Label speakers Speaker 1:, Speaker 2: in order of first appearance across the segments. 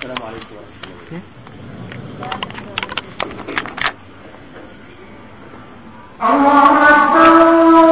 Speaker 1: والسلام عليكم ورحمة الله
Speaker 2: الله أكبر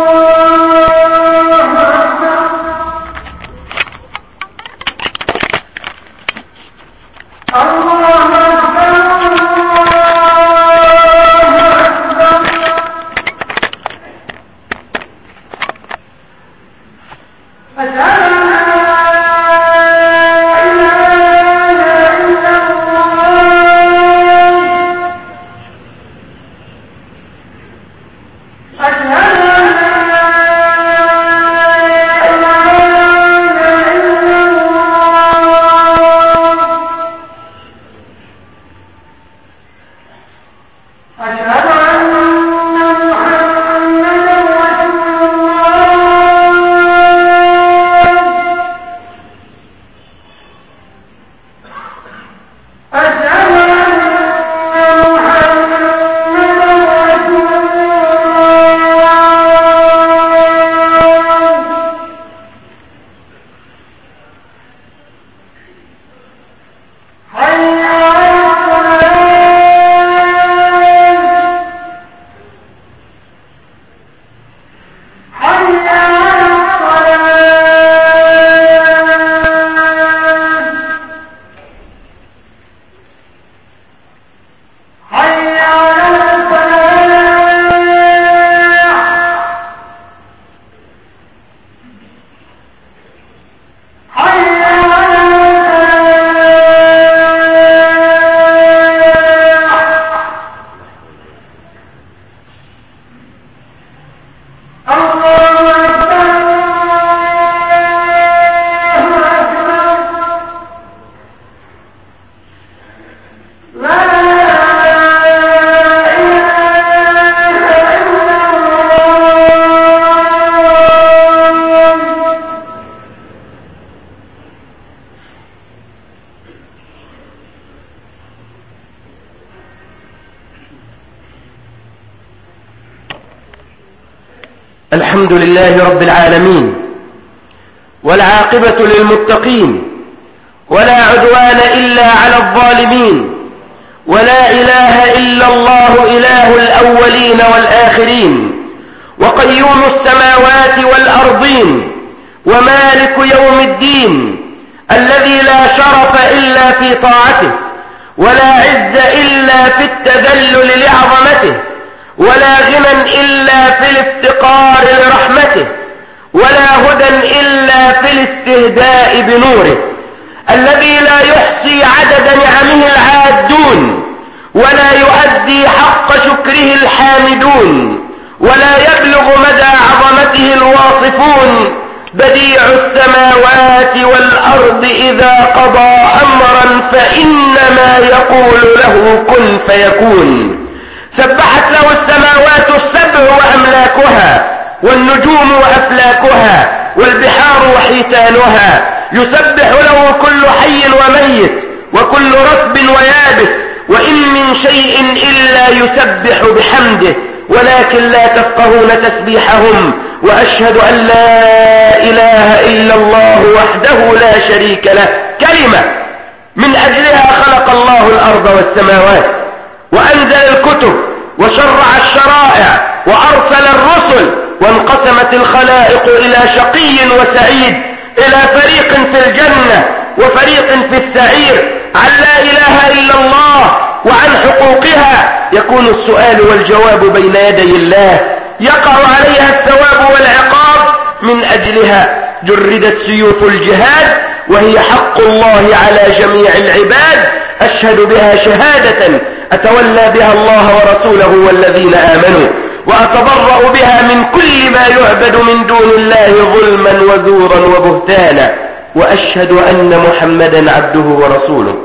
Speaker 3: الحمد لله رب العالمين والعاقبة للمتقين ولا عدوان إلا على الظالمين ولا إله إلا الله إله الأولين والآخرين وقيوم السماوات والأرضين ومالك يوم الدين الذي لا شرف إلا في طاعته ولا عز إلا في التذلل لعظمته ولا غنى إلا في الافتقار لرحمته ولا هدى إلا في الاستهداء بنوره الذي لا يحصي عدد نعمه العادون ولا يؤدي حق شكره الحامدون ولا يبلغ مدى عظمته الواصفون بديع السماوات والأرض إذا قضى أمرا فإنما يقول له كن فيكون سبحت له السماوات السبع وأملاكها والنجوم وأفلاكها والبحار وحيتانها يسبح له كل حي وميت وكل رطب ويابس وإن من شيء إلا يسبح بحمده ولكن لا تفقهون تسبيحهم وأشهد أن لا إله إلا الله وحده لا شريك له كلمة من أجلها خلق الله الأرض والسماوات وأنزل الكتب وشرع الشرائع وأرسل الرسل وانقسمت الخلائق إلى شقي وسعيد إلى فريق في الجنة وفريق في السعير عن لا إله إلا الله وعن حقوقها يكون السؤال والجواب بين يدي الله يقع عليها الثواب والعقاب من أجلها جردت سيوف الجهاد وهي حق الله على جميع العباد أشهد بها شهادة أتولى بها الله ورسوله والذين آمنوا وأتبرأ بها من كل ما يعبد من دون الله ظلما وزورا وبهتانا وأشهد أن محمدا عبده ورسوله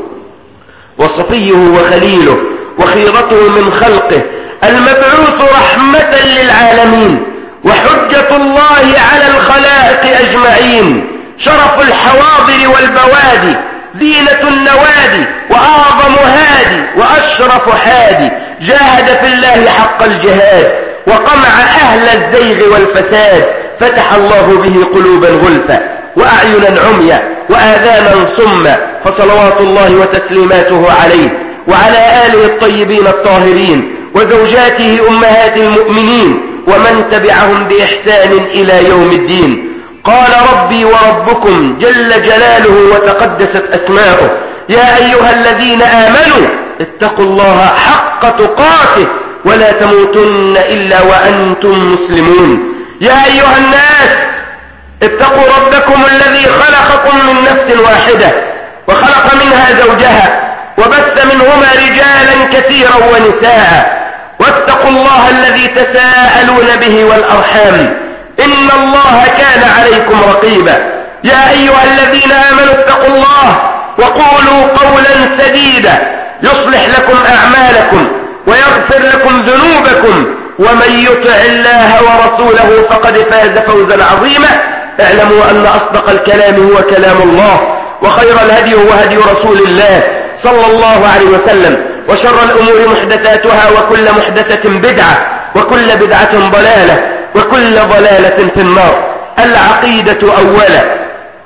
Speaker 3: وصفيه وخليله وخيرته من خلقه المبعوث رحمة للعالمين وحجة الله على الخلائق أجمعين شرف الحواضر والبوادي زينة النوادي وأعظم هادي وأشرف حادي جاهد في الله حق الجهاد وقمع أهل الزيغ والفساد فتح الله به قلوبا غلفا وأعينا عميا وآذانا صما فصلوات الله وتسليماته عليه وعلى آله الطيبين الطاهرين وزوجاته أمهات المؤمنين ومن تبعهم بإحسان إلى يوم الدين قال ربي وربكم جل جلاله وتقدست أسماؤه يا أيها الذين آمنوا اتقوا الله حق تقاته ولا تموتن إلا وأنتم مسلمون يا أيها الناس اتقوا ربكم الذي خلقكم من نفس واحدة وخلق منها زوجها وبث منهما رجالا كثيرا ونساء واتقوا الله الذي تساءلون به والأرحام إن الله كان عليكم رقيبا يا أيها الذين آمنوا اتقوا الله وقولوا قولا سديدا يصلح لكم أعمالكم ويغفر لكم ذنوبكم ومن يطع الله ورسوله فقد فاز فوزا عظيما اعلموا أن أصدق الكلام هو كلام الله وخير الهدي هو هدي رسول الله صلى الله عليه وسلم وشر الأمور محدثاتها وكل محدثة بدعة وكل بدعة ضلالة وكل ضلالة في النار العقيدة أولا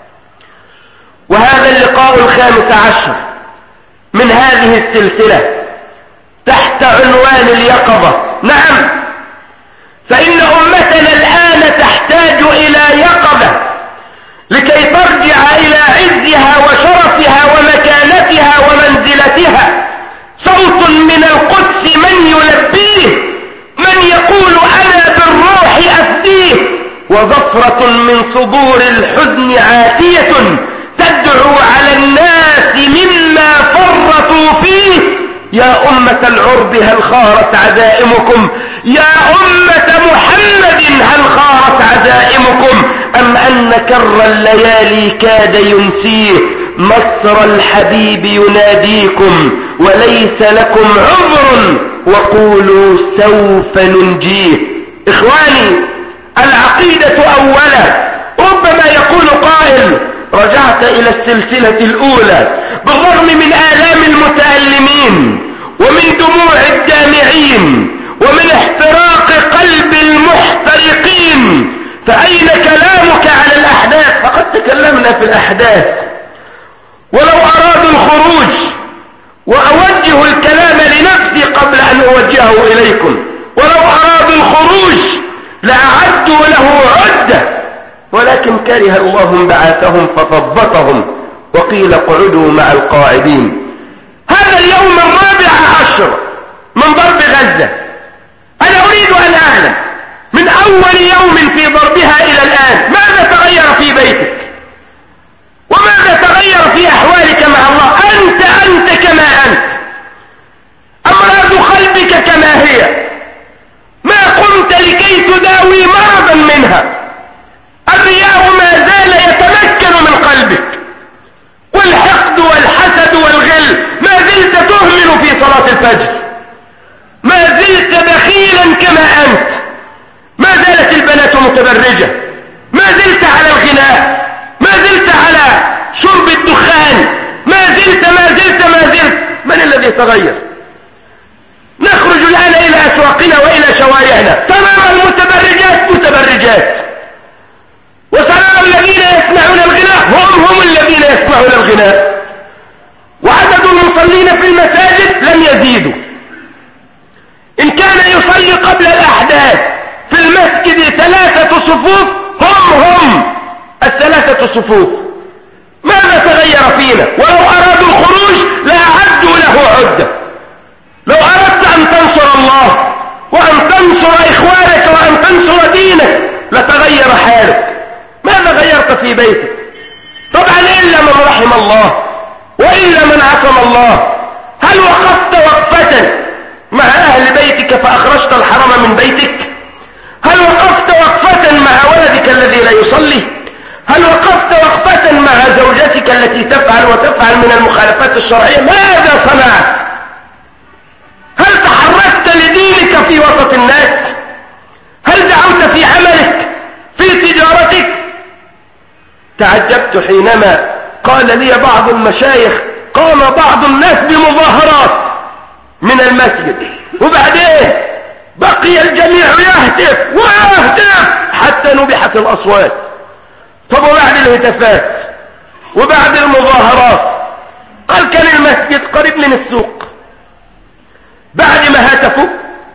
Speaker 3: وهذا اللقاء الخامس عشر من هذه السلسلة تحت عنوان اليقظة نعم فإن أمتنا الآن تحتاج إلى يقظة لكي ترجع إلى عزها وشرفها ومكانتها ومنزلتها صوت من القدس من يلبيه من يقول أنا بالروح أفديه وظفرة من صدور الحزن عاتية تدعو على الناس مما فرطوا فيه يا أمة العرب هل خارت عزائمكم يا أمة محمد هل خارت عزائمكم أم أن كر الليالي كاد ينسيه مصر الحبيب يناديكم وليس لكم عذر وقولوا سوف ننجيه إخواني العقيدة أولا ربما يقول قائل رجعت إلى السلسلة الأولى بالرغم من آلام المتألمين ومن دموع الدامعين ومن احتراق قلب المحترقين فأين كلامك على الأحداث فقد تكلمنا في الأحداث ولو أرادوا الخروج وأوجه الكلام لنفسي قبل أن أوجهه إليكم ولو أرادوا الخروج لأعدوا له عدة ولكن كره الله انبعاثهم فثبطهم وقيل اقعدوا مع القاعدين هذا اليوم الرابع عشر من ضرب غزة أنا أريد أن أعلم من أول يوم في ضربها إلى الآن ماذا تغير في بيتك وماذا تغير في أحوالك مع الله أنت أنت كما أنت أمراض قلبك كما هي ما قمت لكي تداوي مرضا منها الرياء ما زال يتمكن من قلبك والحقد والحسد والغل ما زلت تهمل في صلاة الفجر ما زلت بخيلا كما أنت ما زالت البنات متبرجة ما زلت على الغناء ما زلت على شرب الدخان ما زلت ما زلت ما زلت من الذي تغير نخرج الآن إلى أسواقنا وإلى شوارعنا ترى المتبرجات متبرجات وترى الذين يسمعون الغناء هم هم الذين يسمعون الغناء وعدد المصلين في المساجد لم يزيدوا إن كان يصلي قبل الأحداث في المسجد ثلاثة صفوف هم هم الثلاثة صفوف ماذا تغير فينا ولو أرادوا الخروج لأعدوا له عدة لو أردت أن تنصر الله وأن تنصر إخوانك وأن تنصر دينك لتغير حالك ماذا غيرت في بيتك طبعا إلا من رحم الله وإلا من عصم الله هل وقفت وقفة مع أهل بيتك فأخرجت الحرم من بيتك هل وقفت وقفة مع ولدك الذي لا يصلي هل وقفت وقفة مع زوجتك التي تفعل وتفعل من المخالفات الشرعية ماذا صنعت هل تحركت لدينك في وسط الناس هل دعوت في عملك في تجارتك تعجبت حينما قال لي بعض المشايخ قام بعض الناس بمظاهرات من المسجد وبعدين بقي الجميع يهتف ويهتف حتى نبحت الأصوات طب وبعد الهتافات وبعد المظاهرات مسجد قريب من السوق بعد ما هتفوا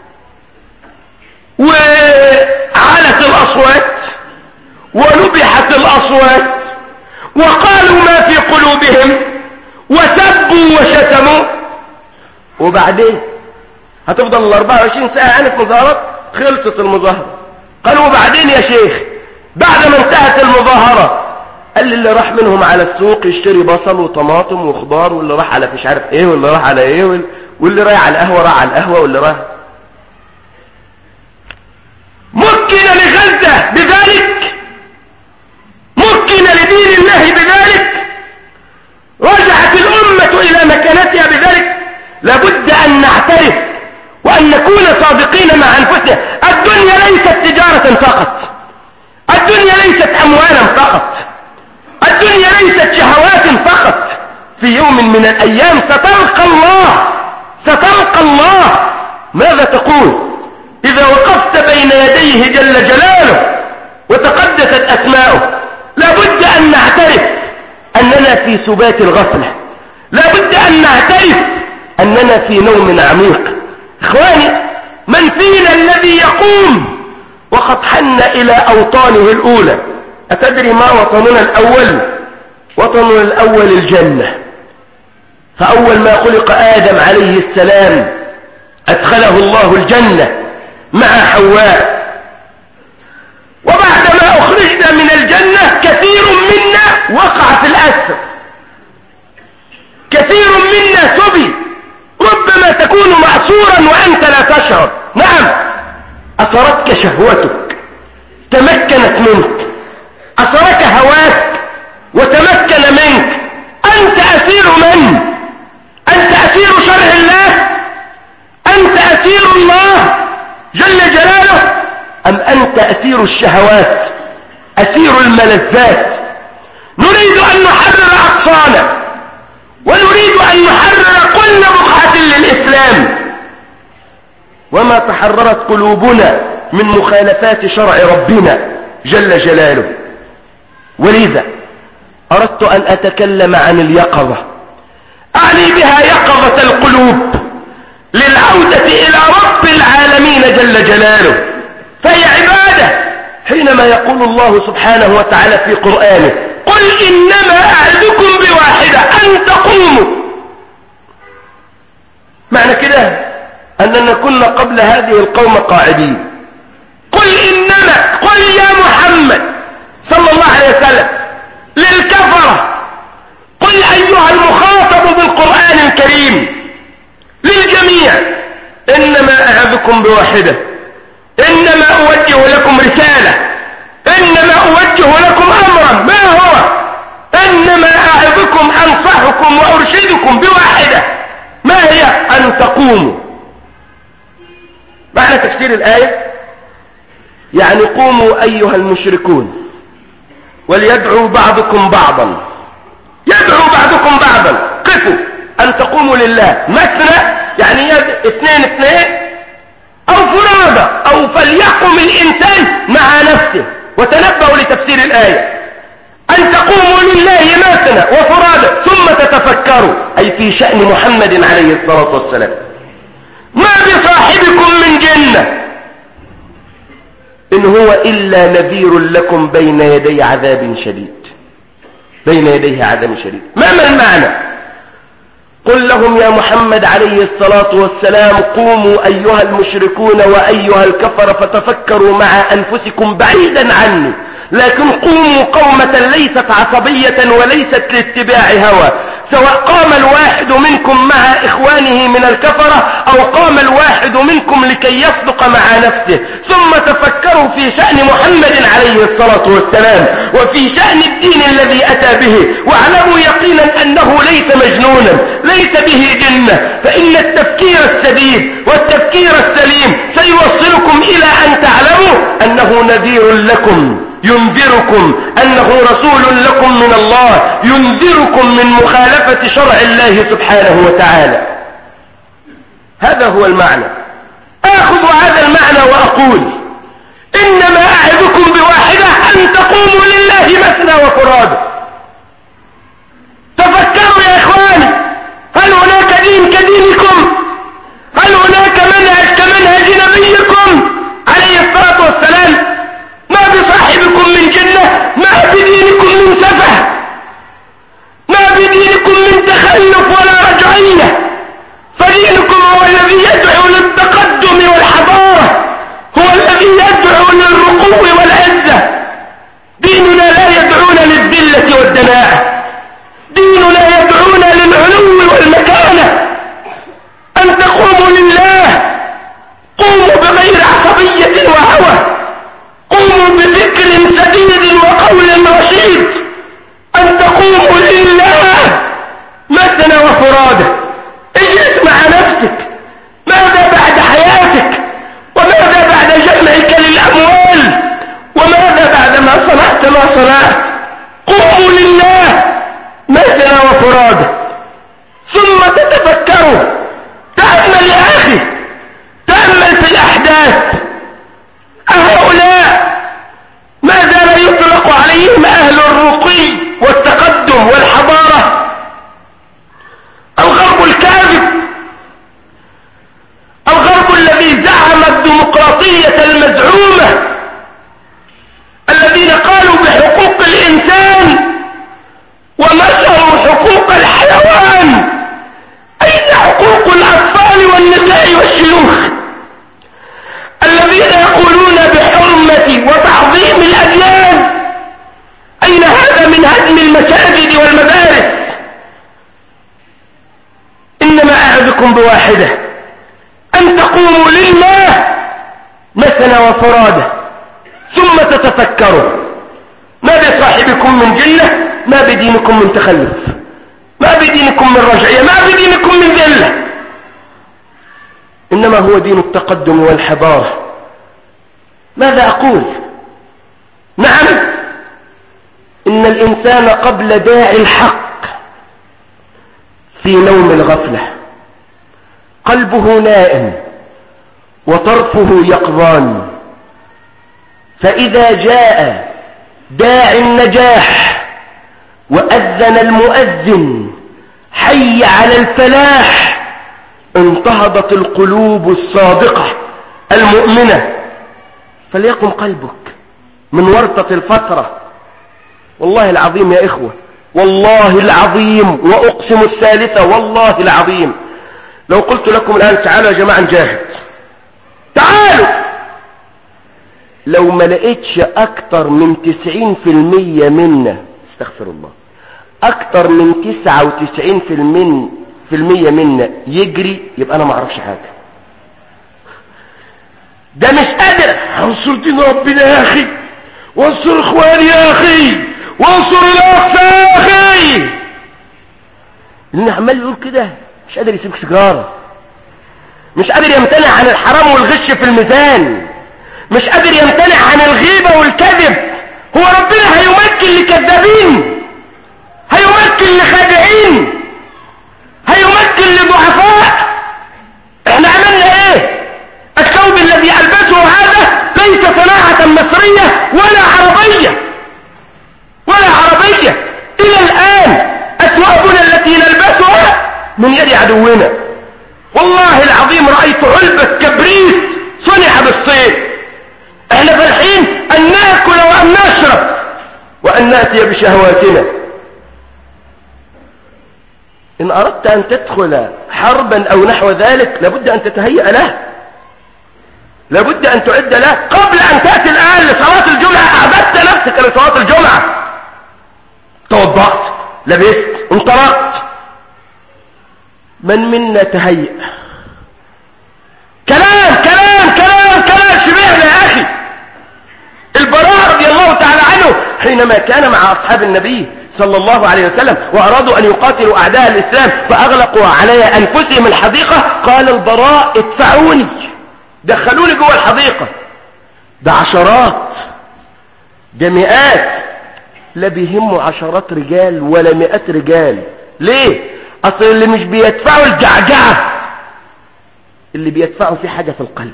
Speaker 3: وعلت الأصوات ونبحت الأصوات وقالوا ما في قلوبهم وسبوا وشتموا وبعدين هتفضل ال 24 ساعة يعني في مظاهرات خلصت المظاهرة قالوا وبعدين يا شيخ بعد ما انتهت المظاهرة قال لي اللي راح منهم على السوق يشتري بصل وطماطم وخضار واللي راح على مش عارف ايه واللي راح على ايه واللي رايح على القهوة راح على القهوة واللي راح مكن لغزة بذلك مكن لدين الله بذلك رجعت الأمة إلى مكانتها بذلك لابد أن نعترف وأن نكون صادقين مع أنفسنا الدنيا ليست تجارة فقط الدنيا ليست أموالا فقط الدنيا ليست شهوات فقط في يوم من الأيام ستلقى الله ستلقى الله ماذا تقول إذا وقفت بين يديه جل جلاله وتقدست أسماؤه لابد أن نعترف أننا في سبات الغفلة لابد أن نعترف أننا في نوم عميق إخواني من فينا الذي يقوم وقد حن إلى أوطانه الأولى أتدري ما وطننا الأول وطننا الأول الجنة فأول ما خلق آدم عليه السلام أدخله الله الجنة مع حواء وبعدما أخرجنا من الجنة كثير منا وقع في الأسر كثير منا سبي ربما تكون معصورا وأنت لا تشعر نعم أثرتك شهوتك تمكنت منك أثرك هواك وتمكن منك أنت أسير من أنت أسير شرع الله أنت أسير الله جل جلاله أم أنت أسير الشهوات أسير الملذات نريد أن نحرر أقصانا ونريد أن نحرر كل بقعة للإسلام وما تحررت قلوبنا من مخالفات شرع ربنا جل جلاله ولذا أردت أن أتكلم عن اليقظة أعني بها يقظة القلوب للعودة إلى رب العالمين جل جلاله فهي عبادة حينما يقول الله سبحانه وتعالى في قرآنه قل إنما أعدكم بواحدة أن تقوموا معنى كده أننا كنا قبل هذه القوم قاعدين قل إنما قل يا محمد صلى الله عليه وسلم للكفرة قل أيها المخاطب بالقرآن الكريم للجميع إنما أعظكم بواحدة إنما أوجه لكم رسالة إنما أوجه لكم أمرا ما هو إنما أعظكم أنصحكم وأرشدكم بواحدة ما هي أن تقوموا معنى تفسير الآية يعني قوموا أيها المشركون وليدعوا بعضكم بعضا يدعو بعضكم بعضا قفوا أن تقوموا لله مثنى يعني يد اثنين اثنين أو فرادى أو فليقم الإنسان مع نفسه وتنبأوا لتفسير الآية أن تقوموا لله مثنى وفرادى ثم تتفكروا أي في شأن محمد عليه الصلاة والسلام ما بصاحبكم من جنة إن هو إلا نذير لكم بين يدي عذاب شديد بين يديه عذاب شديد ما ما المعنى قل لهم يا محمد عليه الصلاة والسلام قوموا أيها المشركون وأيها الكفر فتفكروا مع أنفسكم بعيدا عني لكن قوموا قومة ليست عصبية وليست لاتباع هوى سواء قام الواحد منكم مع إخوانه من الكفرة أو قام الواحد منكم لكي يصدق مع نفسه ثم تفكروا في شأن محمد عليه الصلاة والسلام وفي شأن الدين الذي أتى به واعلموا يقينا أنه ليس مجنونا ليس به جنة فإن التفكير السديد والتفكير السليم سيوصلكم إلى أن تعلموا أنه نذير لكم ينذركم أنه رسول لكم من الله ينذركم من مخالفة شرع الله سبحانه وتعالى هذا هو المعنى آخذ هذا المعنى وأقول إنما أعدكم بواحدة أن تقوموا لله مثنى وفراد تفكروا يا إخواني هل المساجد والمدارس إنما أعظكم بواحدة أن تقوموا لله مثنى وفرادة ثم تتفكروا ما بصاحبكم من جنة ما بدينكم من تخلف ما بدينكم من رجعية ما بدينكم من ذلة إنما هو دين التقدم والحضارة ماذا أقول نعم إن الإنسان قبل داعي الحق في نوم الغفلة قلبه نائم وطرفه يقظان فإذا جاء داعي النجاح وأذن المؤذن حي على الفلاح انتهضت القلوب الصادقة المؤمنة فليقم قلبك من ورطة الفترة والله العظيم يا إخوة والله العظيم وأقسم الثالثة والله العظيم لو قلت لكم الآن تعالوا يا جماعة نجاهد تعالوا لو ما لقيتش أكتر من تسعين في المية منا استغفر الله أكتر من تسعة وتسعين في المية في المية منا يجري يبقى أنا ما أعرفش حاجة ده مش قادر انصر دين ربنا يا أخي وانصر إخواني يا أخي وانصر الأقصى يا أخي لأن عمال يقول كده مش قادر يسيب سيجارة مش قادر يمتنع عن الحرام والغش في الميزان مش قادر يمتنع عن الغيبة والكذب هو ربنا هيمكن لكذابين هيمكن لخادعين هيمكن لضعفاء احنا عملنا ايه الثوب الذي البسه هذا ليس صناعة مصرية ولا عربية ولا عربية الى الان اثوابنا التي نلبسها من يد عدونا والله العظيم رأيت علبة كبريت صنع بالصيف احنا فرحين ان ناكل وان نشرب وان ناتي بشهواتنا ان اردت ان تدخل حربا او نحو ذلك لابد ان تتهيأ له لابد ان تعد له قبل ان تأتي الان لصلاة الجمعة اعددت نفسك لصلاة الجمعة توضأت لبست انطلقت من منا تهيأ كلام كلام كلام كلام شبعنا يا اخي البراء رضي الله تعالى عنه حينما كان مع اصحاب النبي صلى الله عليه وسلم وارادوا ان يقاتلوا اعداء الاسلام فاغلقوا علي انفسهم الحديقة قال البراء ادفعوني دخلوني جوه الحديقة ده عشرات ده مئات لا بيهموا عشرات رجال ولا مئات رجال ليه اصل اللي مش بيدفعوا الجعجعة اللي بيدفعوا في حاجة في القلب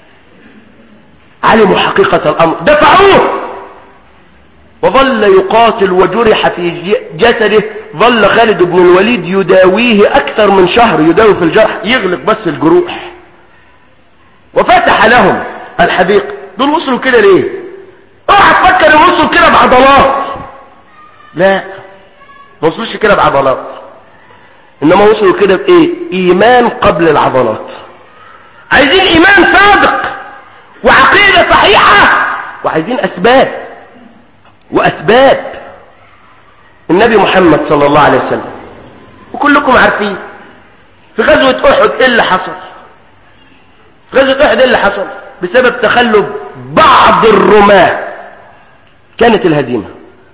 Speaker 3: علموا حقيقة الامر دفعوه وظل يقاتل وجرح في جسده ظل خالد بن الوليد يداويه اكثر من شهر يداوي في الجرح يغلق بس الجروح وفتح لهم الحديقة دول وصلوا كده ليه اوعى تفكر ان وصلوا كده بعضلات لا ما وصلوش كده بعضلات انما وصلوا كده بايه ايمان قبل العضلات عايزين ايمان صادق وعقيدة صحيحة وعايزين اسباب واسباب النبي محمد صلى الله عليه وسلم وكلكم عارفين في غزوة احد ايه اللي حصل في غزوة احد ايه اللي حصل بسبب تخلف بعض الرماة كانت الهزيمة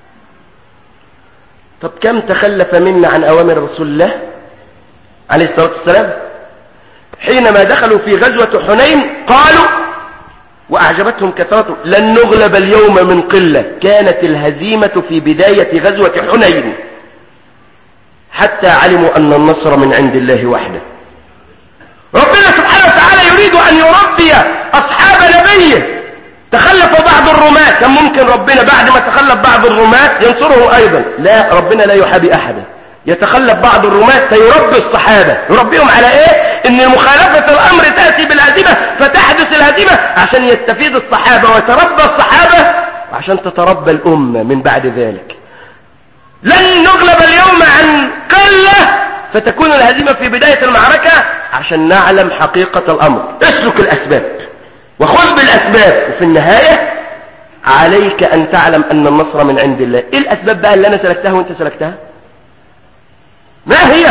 Speaker 3: طب كم تخلف منا عن اوامر رسول الله عليه الصلاة والسلام حينما دخلوا في غزوة حنين قالوا وأعجبتهم كثرته لن نغلب اليوم من قلة كانت الهزيمة في بداية غزوة حنين حتى علموا أن النصر من عند الله وحده ربنا سبحانه وتعالى يريد أن يربي أصحاب نبيه تخلف بعض الرماة كان ممكن ربنا بعد ما تخلف بعض الرماة ينصرهم أيضا لا ربنا لا يحابي أحدا يتخلف بعض الرماة فيربي الصحابة يربيهم على ايه ان مخالفة الامر تأتي بالهزيمة فتحدث الهزيمة عشان يستفيد الصحابة ويتربى الصحابة وعشان تتربى الامة من بعد ذلك لن نغلب اليوم عن قلة فتكون الهزيمة في بداية المعركة عشان نعلم حقيقة الامر اسلك الاسباب وخذ بالاسباب وفي النهاية عليك أن تعلم أن النصر من عند الله إيه الأسباب بقى اللي أنا سلكتها وأنت سلكتها ما هي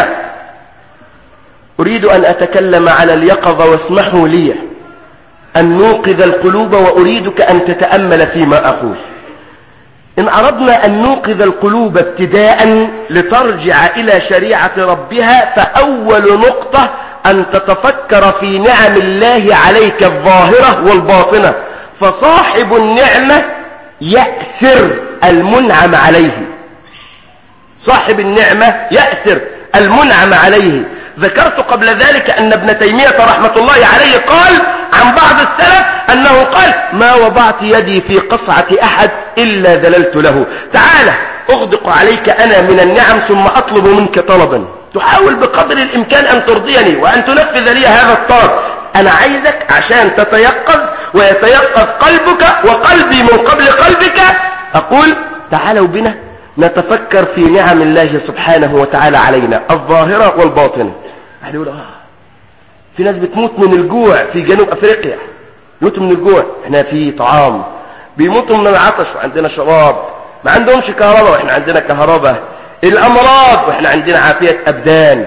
Speaker 3: أريد أن أتكلم على اليقظة واسمحوا لي أن نوقظ القلوب وأريدك أن تتأمل فيما أقول إن أردنا أن نوقظ القلوب ابتداء لترجع إلى شريعة ربها فأول نقطة أن تتفكر في نعم الله عليك الظاهرة والباطنة فصاحب النعمة يأثر المنعم عليه صاحب النعمة يأثر المنعم عليه ذكرت قبل ذلك أن ابن تيمية رحمة الله عليه قال عن بعض السلف أنه قال ما وضعت يدي في قصعة أحد إلا ذللت له تعال أغدق عليك أنا من النعم ثم أطلب منك طلبا تحاول بقدر الإمكان أن ترضيني وأن تنفذ لي هذا الطلب أنا عايزك عشان تتيقظ ويتيقظ قلبك وقلبي من قبل قلبك أقول تعالوا بنا نتفكر في نعم الله سبحانه وتعالى علينا الظاهرة والباطنة واحد يقول آه في ناس بتموت من الجوع في جنوب أفريقيا يموتوا من الجوع احنا في طعام بيموتوا من العطش وعندنا شراب ما عندهمش كهرباء واحنا عندنا كهرباء الأمراض واحنا عندنا عافية أبدان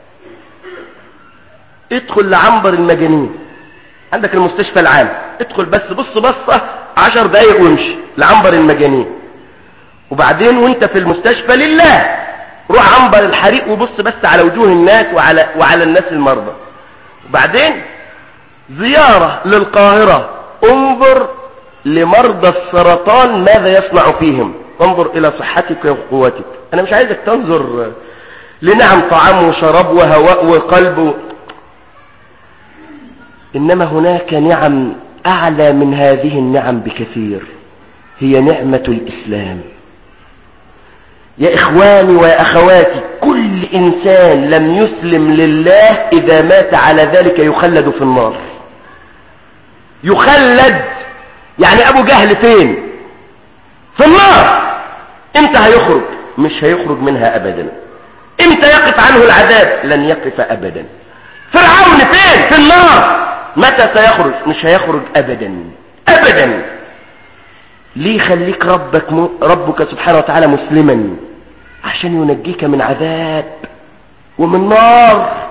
Speaker 3: ادخل لعنبر المجانين عندك المستشفى العام ادخل بس بص بصة عشر دقايق وامشي لعنبر المجانين وبعدين وانت في المستشفى لله روح عنبر الحريق وبص بس على وجوه الناس وعلى, وعلى الناس المرضى وبعدين زيارة للقاهرة انظر لمرضى السرطان ماذا يصنع فيهم انظر الى صحتك وقوتك انا مش عايزك تنظر لنعم طعام وشراب وهواء وقلب انما هناك نعم اعلى من هذه النعم بكثير هي نعمة الاسلام يا إخواني ويا أخواتي كل إنسان لم يسلم لله إذا مات على ذلك يخلد في النار يخلد يعني أبو جهل فين في النار امتى هيخرج مش هيخرج منها أبدا امتى يقف عنه العذاب لن يقف أبدا فرعون فين في النار متى سيخرج مش هيخرج أبدا أبدا ليه خليك ربك م... ربك سبحانه وتعالى مسلما عشان ينجيك من عذاب ومن نار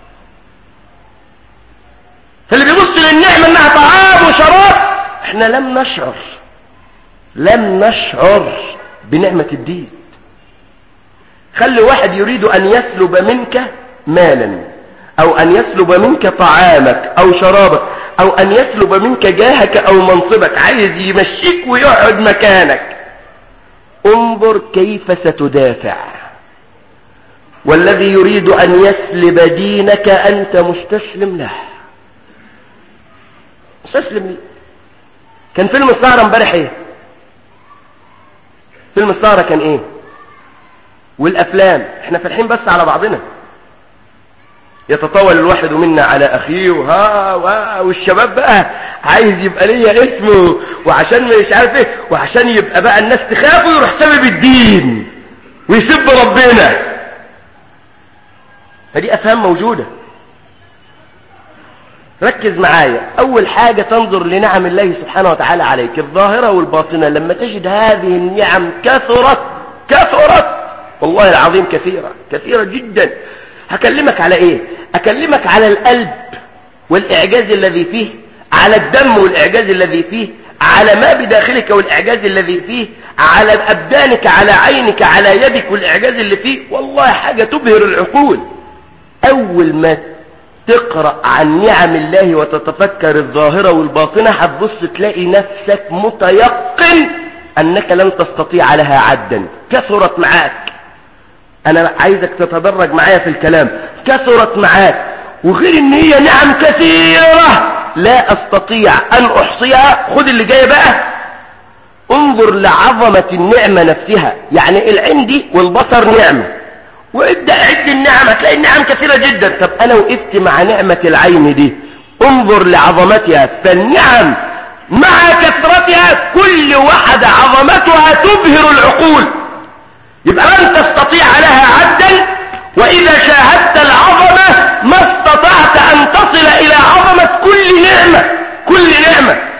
Speaker 3: فاللي بيبص للنعمة انها طعام وشراب احنا لم نشعر لم نشعر بنعمة الدين خلي واحد يريد ان يسلب منك مالا او ان يسلب منك طعامك او شرابك او ان يسلب منك جاهك او منصبك عايز يمشيك ويقعد مكانك انظر كيف ستدافع والذي يريد ان يسلب دينك انت مستسلم له مستسلم ليه كان فيلم السهرة امبارح ايه فيلم السهرة كان ايه والافلام احنا فالحين بس على بعضنا يتطاول الواحد منا على اخيه وها وا والشباب بقى عايز يبقى ليا اسمه وعشان مش عارف ايه وعشان يبقى بقى الناس تخافه يروح سبب الدين ويسب ربنا فدي افهام موجوده ركز معايا اول حاجه تنظر لنعم الله سبحانه وتعالى عليك الظاهره والباطنه لما تجد هذه النعم كثرت كثرت والله العظيم كثيره كثيره جدا هكلمك على ايه اكلمك على القلب والاعجاز الذي فيه على الدم والاعجاز الذي فيه على ما بداخلك والاعجاز الذي فيه على ابدانك على عينك على يدك والاعجاز اللي فيه والله حاجة تبهر العقول اول ما تقرأ عن نعم الله وتتفكر الظاهرة والباطنة هتبص تلاقي نفسك متيقن انك لن تستطيع لها عدا كثرت معاك انا عايزك تتدرج معايا في الكلام كثرت معاك وغير ان هي نعم كثيرة لا استطيع ان احصيها خد اللي جاي بقى انظر لعظمة النعمة نفسها يعني العين دي والبصر نعمة وابدأ عد النعم هتلاقي النعم كثيرة جدا طب انا وقفت مع نعمة العين دي انظر لعظمتها فالنعم مع كثرتها كل واحدة عظمتها تبهر العقول يبقى لن تستطيع لها عدا وإذا شاهدت العظمة ما استطعت أن تصل إلى عظمة كل نعمة كل نعمة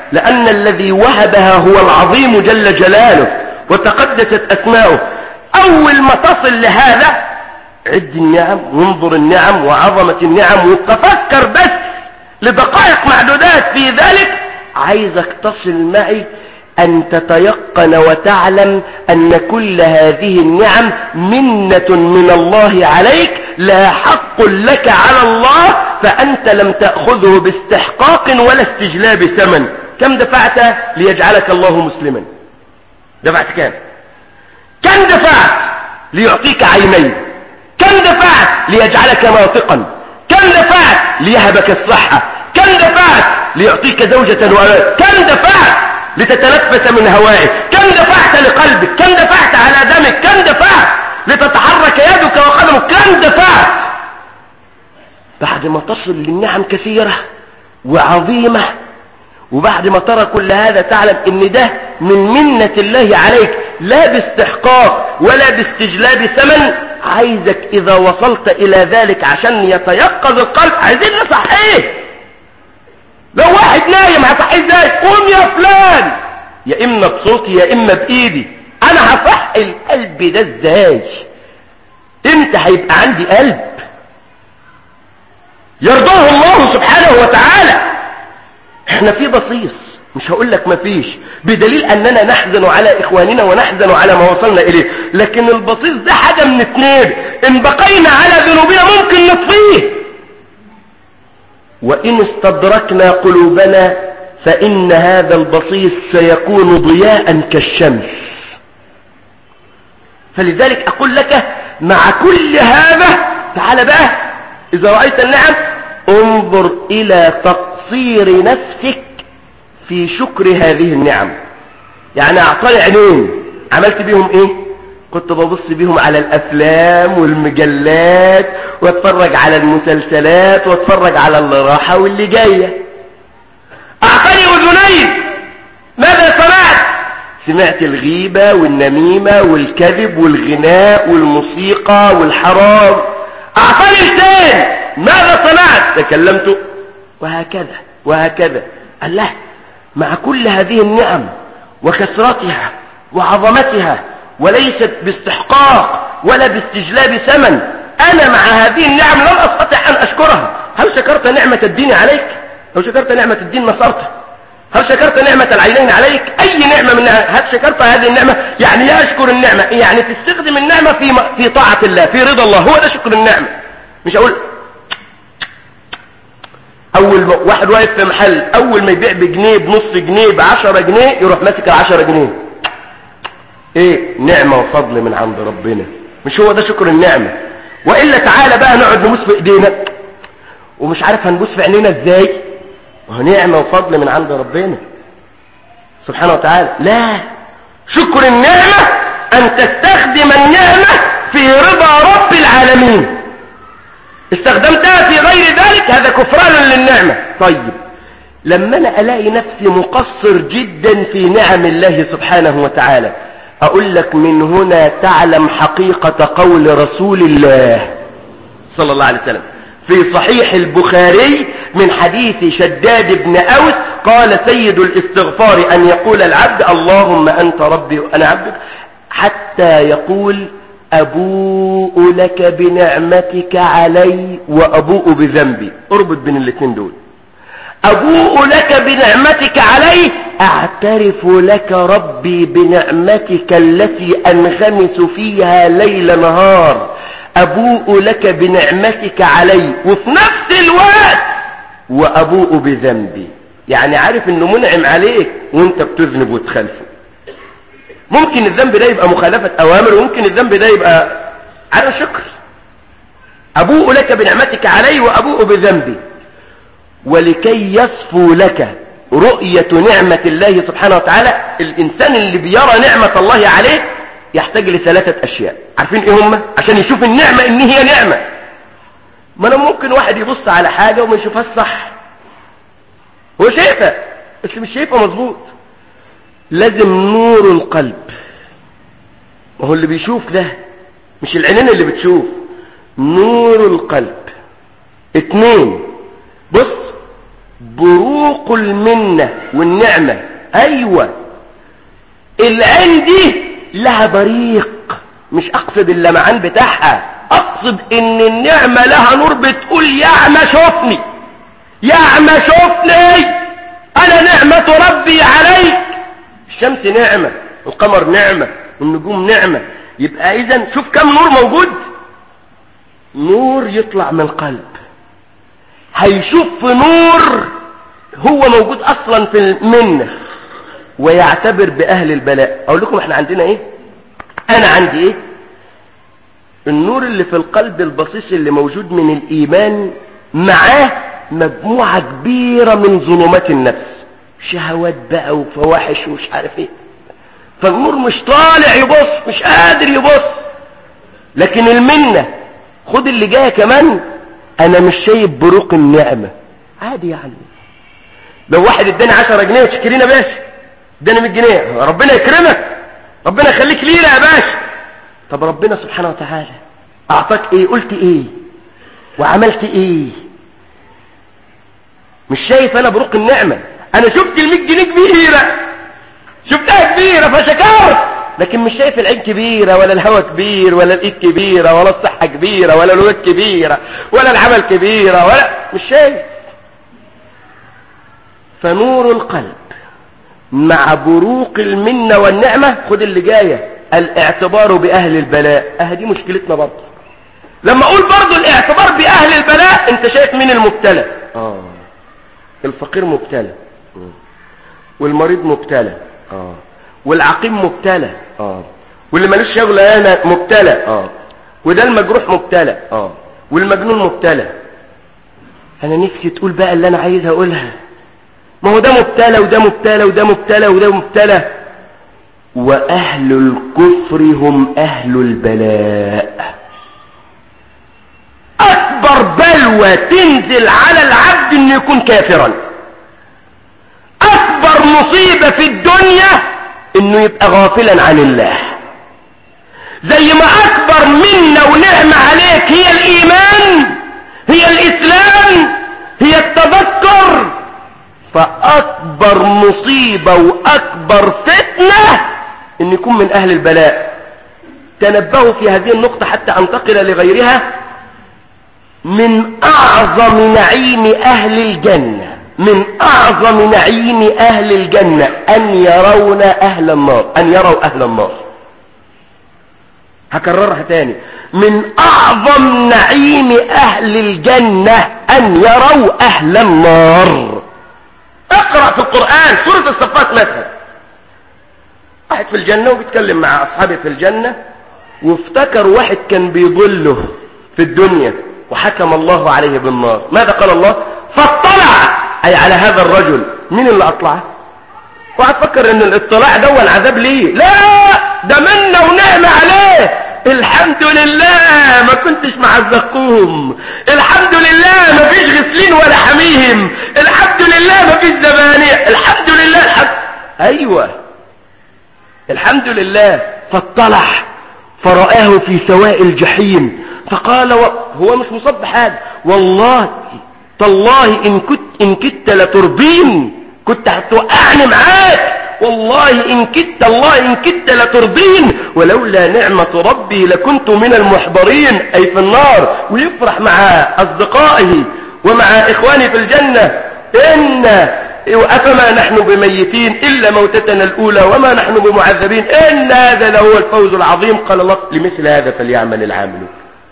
Speaker 3: لأن الذي وهبها هو العظيم جل جلاله وتقدست أسماؤه أول ما تصل لهذا عد النعم وانظر النعم وعظمة النعم وتفكر بس لدقائق معدودات في ذلك عايزك تصل معي أن تتيقن وتعلم أن كل هذه النعم منة من الله عليك لا حق لك على الله فأنت لم تأخذه باستحقاق ولا استجلاب ثمن كم دفعت ليجعلك الله مسلما دفعت كم كم دفعت ليعطيك عينين كم دفعت ليجعلك ناطقا كم دفعت ليهبك الصحة كم دفعت ليعطيك زوجة وأولاد كم دفعت لتتنفس من هوائك كم دفعت لقلبك كم دفعت على دمك كم دفعت لتتحرك يدك وقدمك كم دفعت بعد ما تصل للنعم كثيرة وعظيمة وبعد ما ترى كل هذا تعلم ان ده من منة الله عليك لا باستحقاق ولا باستجلاب ثمن عايزك اذا وصلت الى ذلك عشان يتيقظ القلب عايزين نصحيه لو واحد نايم هصحيه ازاي قوم يا فلان يا اما بصوتي يا اما بايدي انا هصحي القلب ده ازاي امتى هيبقى عندي قلب يرضاه الله سبحانه وتعالى احنا في بصيص مش هقول لك مفيش بدليل اننا نحزن على اخواننا ونحزن على ما وصلنا اليه لكن البصيص ده حاجة من اتنين ان بقينا على ذنوبنا ممكن نطفيه وان استدركنا قلوبنا فان هذا البصيص سيكون ضياء كالشمس فلذلك اقول لك مع كل هذا تعال بقى اذا رأيت النعم انظر الى تقصير نفسك في شكر هذه النعم يعني اعطاني عينين عملت بيهم ايه كنت ببص بيهم على الافلام والمجلات واتفرج على المسلسلات واتفرج على اللي راحة واللي جاية اعطاني اذنين ماذا صنعت سمعت الغيبة والنميمة والكذب والغناء والموسيقى والحرام اعطاني لسان ماذا صنعت تكلمت وهكذا وهكذا الله مع كل هذه النعم وكثرتها وعظمتها وليست باستحقاق ولا باستجلاب ثمن انا مع هذه النعم لم استطع ان اشكرها هل شكرت نعمة الدين عليك هل شكرت نعمة الدين نصرته هل شكرت نعمة العينين عليك اي نعمة منها هل شكرت هذه النعمة يعني ايه اشكر النعمة يعني تستخدم النعمة في في طاعة الله في رضا الله هو ده شكر النعمة مش اقول اول ما واحد واقف في محل اول ما يبيع بجنيه بنص جنيه بعشرة جنيه يروح ماسك العشرة جنيه ايه نعمة وفضل من عند ربنا مش هو ده شكر النعمة وإلا تعالى بقى نقعد نبوس في ايدينا ومش عارف هنبوس في عينينا ازاي وهو نعمة وفضل من عند ربنا سبحانه وتعالى لا شكر النعمة ان تستخدم النعمة في رضا رب العالمين استخدمتها في غير ذلك هذا كفران للنعمة طيب لما انا الاقي نفسي مقصر جدا في نعم الله سبحانه وتعالى اقول لك من هنا تعلم حقيقة قول رسول الله صلى الله عليه وسلم في صحيح البخاري من حديث شداد بن أوس قال سيد الاستغفار أن يقول العبد اللهم أنت ربي وأنا عبدك حتى يقول أبوء لك بنعمتك علي وأبوء بذنبي اربط بين الاثنين دول أبوء لك بنعمتك علي أعترف لك ربي بنعمتك التي أنغمس فيها ليل نهار أبوء لك بنعمتك علي وفي نفس الوقت وأبوء بذنبي يعني عارف انه منعم عليك وانت بتذنب وتخالفه ممكن الذنب ده يبقى مخالفة اوامر وممكن الذنب ده يبقى على شكر ابوء لك بنعمتك علي وابوء بذنبي ولكي يصفو لك رؤية نعمة الله سبحانه وتعالى الانسان اللي بيرى نعمة الله عليه يحتاج لثلاثة اشياء عارفين ايه هم عشان يشوف النعمة ان هي نعمة ما انا ممكن واحد يبص على حاجة وما يشوفهاش صح هو شايفها بس مش شايفها مظبوط لازم نور القلب وهو اللي بيشوف ده مش العينين اللي بتشوف نور القلب اتنين بص بروق المنة والنعمة ايوه العين دي لها بريق مش اقصد اللمعان بتاعها اقصد ان النعمة لها نور بتقول يا ما شوفني يا ما شوفني انا نعمة ربي عليك الشمس نعمة القمر نعمة والنجوم نعمة يبقى اذا شوف كم نور موجود نور يطلع من القلب هيشوف في نور هو موجود اصلا في المنة ويعتبر باهل البلاء اقول لكم احنا عندنا ايه انا عندي ايه النور اللي في القلب البصيص اللي موجود من الايمان معاه مجموعة كبيرة من ظلمات النفس شهوات بقى وفواحش ومش عارف ايه فالنور مش طالع يبص مش قادر يبص لكن المنة خد اللي جاية كمان انا مش شايف بروق النعمة عادي يعني لو واحد اداني 10 جنيه تشكرينا يا باشا اداني 100 جنيه ربنا يكرمك ربنا يخليك لينا يا باشا طب ربنا سبحانه وتعالى اعطاك ايه قلت ايه وعملت ايه مش شايف انا بروق النعمة انا شفت ال 100 جنيه كبيرة شفتها كبيرة فشكرت لكن مش شايف العين كبيرة ولا الهوى كبير ولا الايد كبيرة ولا الصحة كبيرة ولا الولاد كبيرة ولا العمل كبيرة ولا مش شايف فنور القلب مع بروق المنة والنعمة خد اللي جاية الاعتبار بأهل البلاء اه دي مشكلتنا برضه لما اقول برضه الاعتبار بأهل البلاء انت شايف مين المبتلى اه الفقير مبتلى والمريض مبتلى اه والعقيم مبتلى اه واللي ملوش شغل انا مبتلى اه وده المجروح مبتلى اه والمجنون مبتلى انا نفسي تقول بقى اللي انا عايز اقولها ما هو ده مبتلى وده مبتلى وده مبتلى وده مبتلى واهل الكفر هم اهل البلاء اكبر بلوى تنزل على العبد انه يكون كافرا اكبر مصيبة في الدنيا انه يبقى غافلا عن الله زي ما اكبر منا ونعمة عليك هي الايمان هي الاسلام هي التذكر فاكبر مصيبة واكبر فتنة ان يكون من اهل البلاء تنبهوا في هذه النقطة حتى انتقل لغيرها من اعظم نعيم اهل الجنة من اعظم نعيم اهل الجنة ان يرون اهل النار ان يروا اهل النار هكررها تاني من اعظم نعيم اهل الجنة ان يروا اهل النار اقرأ في القرآن سورة الصفات مثلا واحد في الجنة وبيتكلم مع اصحابه في الجنة وافتكر واحد كان بيضله في الدنيا وحكم الله عليه بالنار ماذا قال الله فاطلع اي على هذا الرجل مين اللي اطلعه وهتفكر ان الاطلاع ده هو العذاب ليه لا ده منا ونعمة عليه الحمد لله ما كنتش مع الزقوم الحمد لله ما فيش غسلين ولا حميهم الحمد لله ما فيش زبانية الحمد لله الحمد ايوه الحمد لله فاطلع فرآه في سواء الجحيم فقال و... هو مش مصاب بحاجة والله تالله إن كنت إن كدت لترضين كنت هتوقعني معاك والله إن كدت الله إن كدت لترضين ولولا نعمة ربي لكنت من المحضرين أي في النار ويفرح مع أصدقائه ومع إخواني في الجنة إن أفما نحن بميتين إلا موتتنا الأولى وما نحن بمعذبين إن هذا لهو الفوز العظيم قال الله لمثل هذا فليعمل العاملون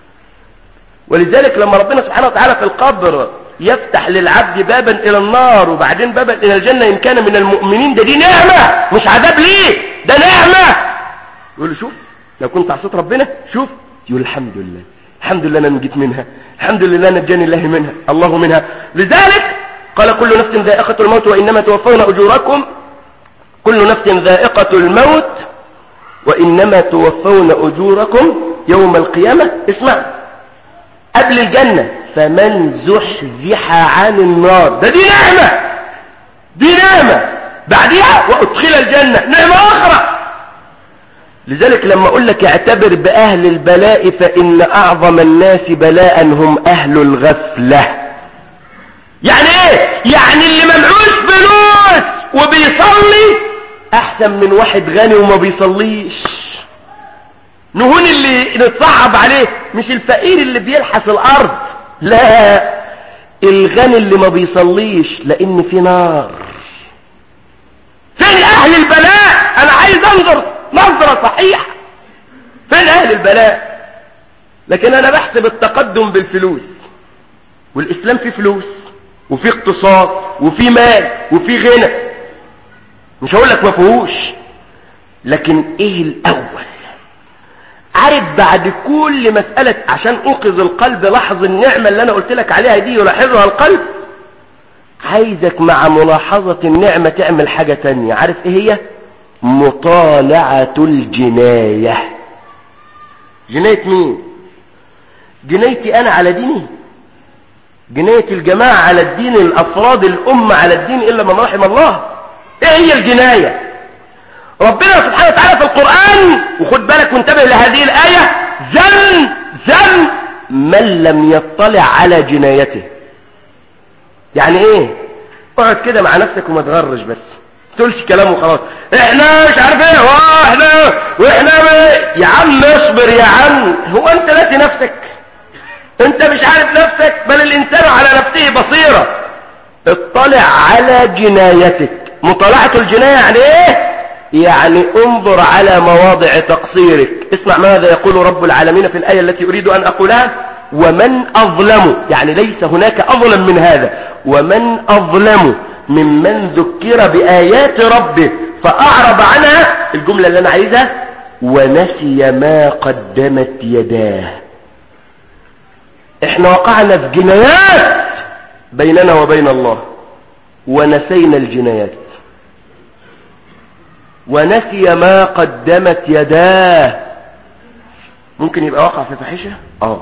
Speaker 3: ولذلك لما ربنا سبحانه وتعالى في القبر يفتح للعبد بابا الى النار وبعدين بابا الى الجنة ان كان من المؤمنين ده دي نعمة مش عذاب ليه ده نعمة يقول له شوف لو كنت عصيت ربنا شوف يقول الحمد لله الحمد لله انا نجيت منها الحمد لله نجاني الله منها الله منها لذلك قال كل نفس ذائقة الموت وانما توفون اجوركم كل نفس ذائقة الموت وانما توفون اجوركم يوم القيامة اسمع قبل الجنة فمن زحزح عن النار ده دي نعمة دي نعمة بعدها وادخل الجنة نعمة اخرى لذلك لما اقول لك اعتبر باهل البلاء فان اعظم الناس بلاء هم اهل الغفلة يعني ايه يعني اللي ممعوش فلوس وبيصلي احسن من واحد غني وما بيصليش نهون اللي نتصعب عليه مش الفقير اللي بيلحس الارض لا الغني اللي ما بيصليش لان في نار فين اهل البلاء انا عايز انظر نظرة صحيحة فين اهل البلاء لكن انا بحسب التقدم بالفلوس والاسلام فيه فلوس وفيه اقتصاد وفيه مال وفيه غنى مش هقول لك ما فيهوش لكن ايه الاول عارف بعد كل مسألة عشان انقذ القلب لحظ النعمة اللي انا قلت لك عليها دي يلاحظها القلب عايزك مع ملاحظة النعمة تعمل حاجة تانية عارف ايه هي مطالعة الجناية جناية مين جنايتي انا على ديني جناية الجماعة على الدين الافراد الامة على الدين الا من رحم الله ايه هي الجناية ربنا سبحانه وتعالى في القرآن وخد بالك وانتبه لهذه الآية ذم ذم من لم يطلع على جنايته يعني ايه اقعد كده مع نفسك وما تغرش بس تقولش كلام وخلاص احنا مش عارف ايه واحنا واحنا ب... يا عم اصبر يا عم هو انت ناسي نفسك انت مش عارف نفسك بل الانسان على نفسه بصيرة اطلع على جنايتك مطالعة الجناية يعني ايه يعني انظر على مواضع تقصيرك اسمع ماذا يقول رب العالمين في الآية التي أريد أن أقولها ومن أظلم يعني ليس هناك أظلم من هذا ومن أظلم ممن ذكر بآيات ربه فأعرض عنها الجملة اللي أنا عايزها ونسي ما قدمت يداه احنا وقعنا في جنايات بيننا وبين الله ونسينا الجنايات ونسي ما قدمت يداه ممكن يبقى وقع في فاحشة اه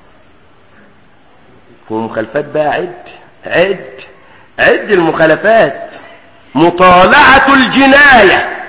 Speaker 3: ومخالفات بقى عد عد عد المخالفات مطالعة الجناية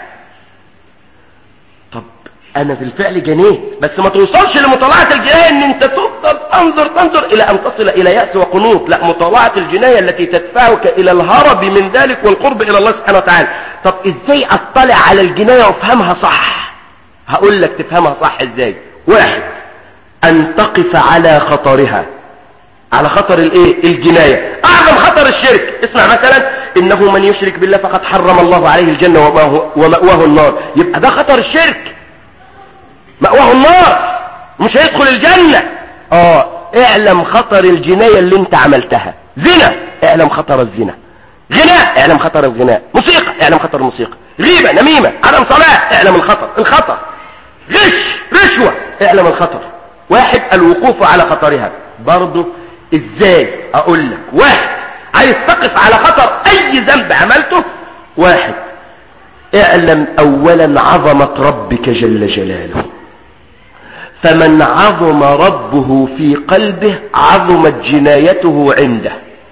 Speaker 3: طب انا في الفعل جنيت بس ما توصلش لمطالعة الجناية ان انت تفضل تنظر تنظر الى ان تصل الى يأس وقنوط لا مطالعة الجناية التي تدفعك الى الهرب من ذلك والقرب الى الله سبحانه وتعالى طب ازاي اطلع على الجناية وافهمها صح هقول لك تفهمها صح ازاي واحد ان تقف على خطرها على خطر الايه الجناية اعظم خطر الشرك اسمع مثلا انه من يشرك بالله فقد حرم الله عليه الجنة ومأواه النار يبقى ده خطر الشرك مأواه النار مش هيدخل الجنة اه اعلم خطر الجناية اللي انت عملتها زنا اعلم خطر الزنا غناء اعلم خطر الغناء موسيقى اعلم خطر الموسيقى غيبة نميمة عدم صلاة اعلم الخطر الخطر غش رشوة اعلم الخطر واحد الوقوف على خطرها برضه ازاي اقول لك واحد عايز تقف على خطر اي ذنب عملته واحد اعلم اولا عظمة ربك جل جلاله فمن عظم ربه في قلبه عظمت جنايته عنده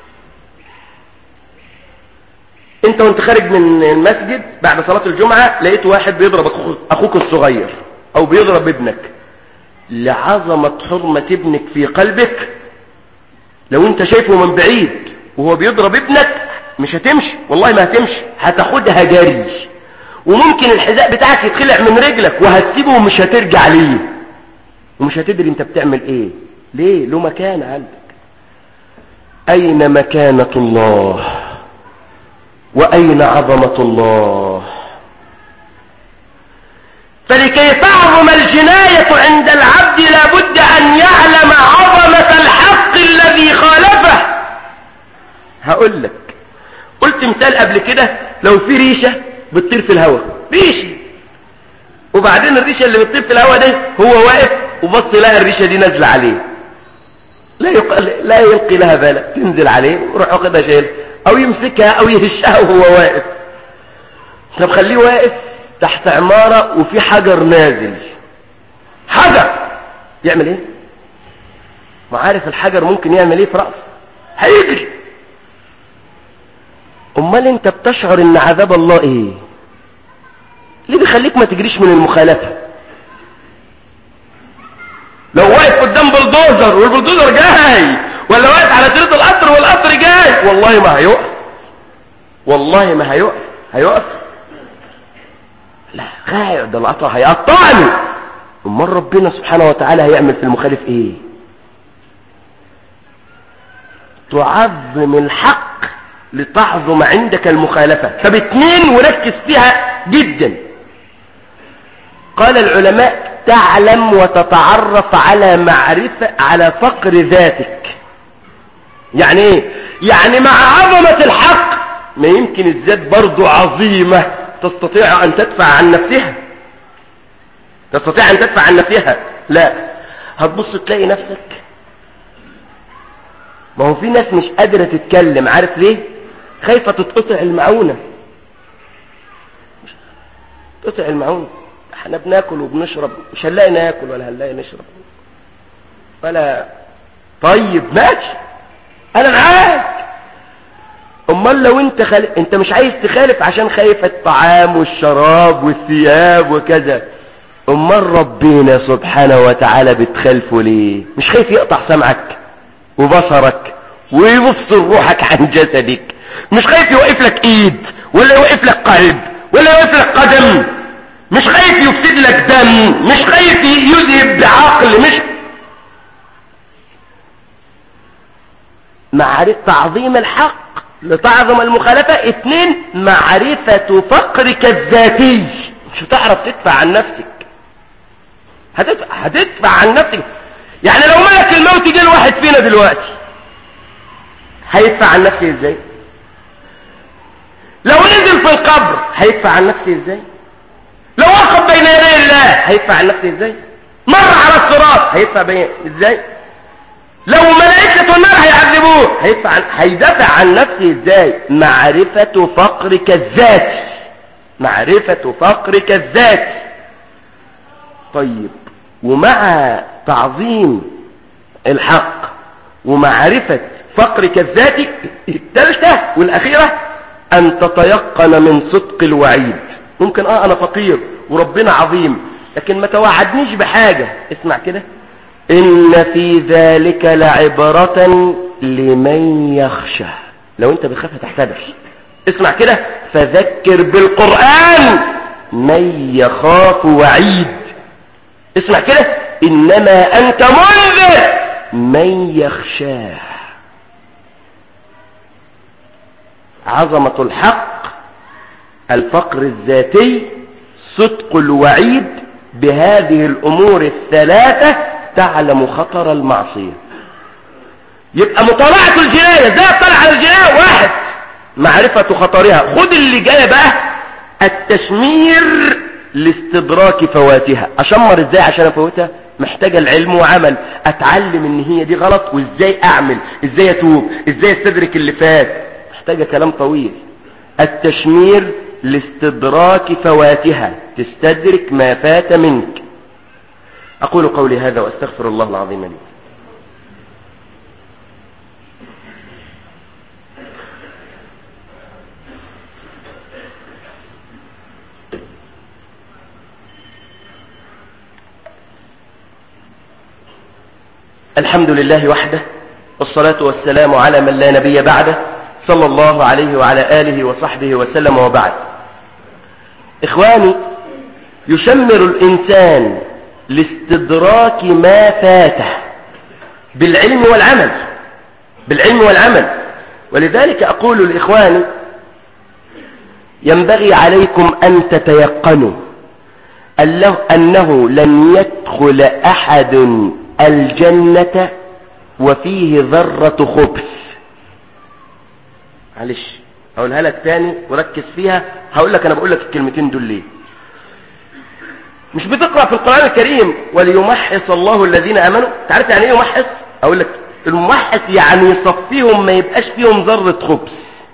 Speaker 3: انت وانت خارج من المسجد بعد صلاة الجمعة لقيت واحد بيضرب اخوك الصغير او بيضرب ابنك لعظمة حرمة ابنك في قلبك لو انت شايفه من بعيد وهو بيضرب ابنك مش هتمشي والله ما هتمشي هتاخدها جري وممكن الحذاء بتاعك يتخلع من رجلك وهتسيبه ومش هترجع ليه ومش هتدري انت بتعمل ايه ليه له مكان عندك اين مكانة الله واين عظمة الله فلكي تعظم الجناية عند العبد لابد ان يعلم عظمة الحق الذي خالفه هقول لك قلت مثال قبل كده لو في ريشة بتطير في الهواء ريشة وبعدين الريشة اللي بتطير في الهواء ده هو واقف وبص يلاقي الريشة دي نازلة عليه لا, يق... لا يلقي لها بالا تنزل عليه ويروح واخدها شايل او يمسكها او يهشها وهو واقف طب خليه واقف تحت عمارة وفي حجر نازل حجر يعمل ايه ما عارف الحجر ممكن يعمل ايه في رأسه هيجري امال انت بتشعر ان عذاب الله ايه ليه بيخليك ما تجريش من المخالفة لو واقف قدام بلدوزر والبلدوزر جاي ولا واقف على شريط القطر والقطر جاي والله ما هيقف والله ما هيقف هيقف لا غاية ده القطر هيقطعني امال ربنا سبحانه وتعالى هيعمل في المخالف ايه تعظم الحق لتعظم عندك المخالفة فباتنين وركز فيها جدا قال العلماء تعلم وتتعرف على معرفة على فقر ذاتك يعني ايه يعني مع عظمة الحق ما يمكن الذات برضو عظيمة تستطيع ان تدفع عن نفسها تستطيع ان تدفع عن نفسها لا هتبص تلاقي نفسك ما هو في ناس مش قادرة تتكلم عارف ليه خايفة تتقطع المعونة تقطع المعونة احنا بناكل وبنشرب مش هنلاقي ناكل ولا هنلاقي نشرب ولا طيب ماشي انا معاك امال لو انت خل... انت مش عايز تخالف عشان خايف الطعام والشراب والثياب وكذا امال ربنا سبحانه وتعالى بتخالفه ليه مش خايف يقطع سمعك وبصرك ويفصل روحك عن جسدك مش خايف يوقف لك ايد ولا يوقف لك قلب ولا يوقف لك قدم مش خايف يفسد لك دم مش خايف يذهب بعقل مش معرفة تعظيم الحق لتعظم المخالفة اتنين معرفة فقرك الذاتي مش هتعرف تدفع عن نفسك هتدفع, هتدفع عن نفسك يعني لو ملك الموت جه الواحد فينا دلوقتي هيدفع عن نفسه ازاي لو نزل في القبر هيدفع عن نفسه ازاي لو وقف بين يدي الله هيدفع عن نفسه ازاي مر على الصراط هيدفع بين ازاي لو ملائكة النار هيعذبوه هيدفع عن... هيدافع عن نفسه ازاي معرفة فقرك الذاتي معرفة فقرك الذاتي طيب ومع تعظيم الحق ومعرفة فقرك الذاتي الثالثة والأخيرة أن تتيقن من صدق الوعيد ممكن اه أنا فقير وربنا عظيم لكن ما توعدنيش بحاجة اسمع كده إن في ذلك لعبرة لمن يخشى لو أنت بتخاف هتحتبر اسمع كده فذكر بالقرآن من يخاف وعيد اسمع كده إنما أنت منذر من يخشاه عظمة الحق الفقر الذاتي صدق الوعيد بهذه الأمور الثلاثة تعلم خطر المعصية يبقى مطالعة الجناية ازاي اطلع على الجناية واحد معرفة خطرها خد اللي جاية بقى التشمير لاستدراك فواتها اشمر ازاي عشان افوتها محتاجة العلم وعمل اتعلم ان هي دي غلط وازاي اعمل ازاي اتوب ازاي استدرك اللي فات محتاجة كلام طويل التشمير لاستدراك فواتها تستدرك ما فات منك أقول قولي هذا وأستغفر الله العظيم لي الحمد لله وحده والصلاة والسلام على من لا نبي بعده صلى الله عليه وعلى آله وصحبه وسلم وبعد إخواني يشمر الإنسان لاستدراك ما فاته بالعلم والعمل بالعلم والعمل ولذلك أقول لإخواني ينبغي عليكم أن تتيقنوا أنه لن يدخل أحد الجنة وفيه ذرة خبث معلش هقولها لك تاني وركز فيها هقول لك انا بقول لك الكلمتين دول ليه مش بتقرا في القران الكريم وليمحص الله الذين امنوا تعرف يعني ايه يمحص اقول لك الممحص يعني يصفيهم ما يبقاش فيهم ذره خبث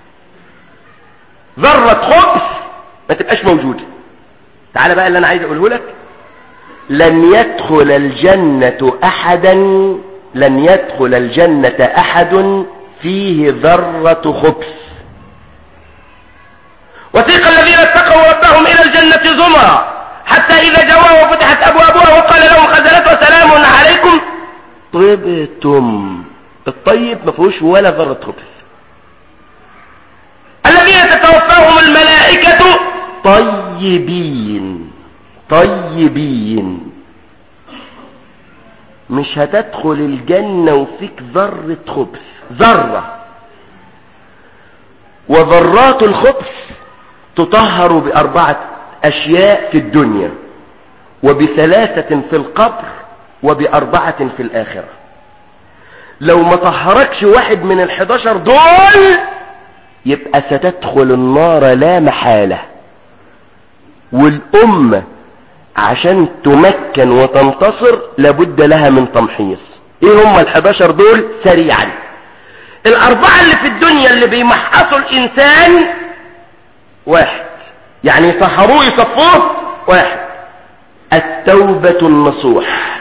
Speaker 3: ذره خبث ما تبقاش موجوده تعالى بقى اللي انا عايز اقوله لك لن يدخل الجنه احدا لن يدخل الجنه احد فيه ذرة خبث وثيق الذين اتقوا ربهم إلى الجنة زمرا حتى إذا جاءوا وفتحت أبوابها وقال لهم خزنتها سلام عليكم طبتم الطيب ما فيهوش ولا ذرة خبث الذين تتوفاهم الملائكة طيبين طيبين مش هتدخل الجنة وفيك ذرة خبث ذرة وذرات الخبث تطهر بأربعة أشياء في الدنيا وبثلاثة في القبر وبأربعة في الآخرة لو ما طهركش واحد من الحداشر دول يبقى ستدخل النار لا محالة والأمة عشان تمكن وتنتصر لابد لها من تمحيص ايه هم الحداشر دول سريعا الاربعة اللي في الدنيا اللي بيمحصوا الانسان واحد يعني يطهروه يصفوه واحد التوبة النصوح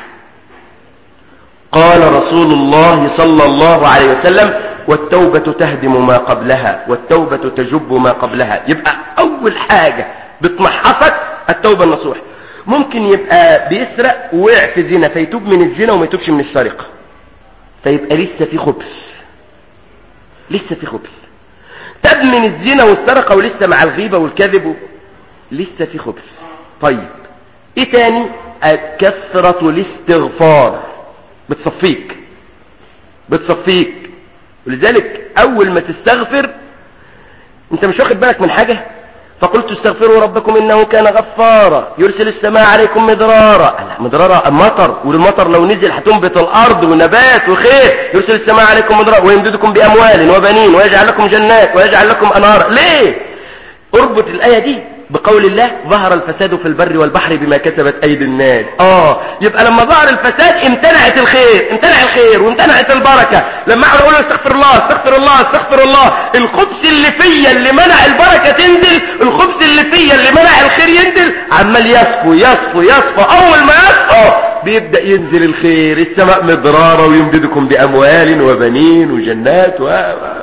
Speaker 3: قال رسول الله صلى الله عليه وسلم والتوبة تهدم ما قبلها والتوبة تجب ما قبلها يبقى اول حاجة بتمحصك التوبة النصوح ممكن يبقى بيسرق ووقع في زنا فيتوب من الزنا وما يتوبش من السرقة فيبقى لسه في خبث لسه في خبث تاب من الزنا والسرقة ولسه مع الغيبة والكذب و... لسه في خبث طيب ايه تاني كثرة الاستغفار بتصفيك بتصفيك ولذلك اول ما تستغفر انت مش واخد بالك من حاجة فقلت استغفروا ربكم انه كان غفارا يرسل السماء عليكم مدرارا لا مدرارا مطر والمطر لو نزل هتنبت الارض ونبات وخير يرسل السماء عليكم مدرارا ويمددكم باموال وبنين ويجعل لكم جنات ويجعل لكم انهارا ليه اربط الايه دي بقول الله ظهر الفساد في البر والبحر بما كسبت ايدي الناس اه يبقى لما ظهر الفساد امتنعت الخير امتنع الخير وامتنعت البركه لما احنا نقول استغفر الله استغفر الله استغفر الله الخبث اللي فيا اللي منع البركه تنزل الخبث اللي فيا اللي منع الخير ينزل عمال يصفو يصفو يصفو اول ما يصفو بيبدا ينزل الخير السماء مضراره ويمددكم باموال وبنين وجنات و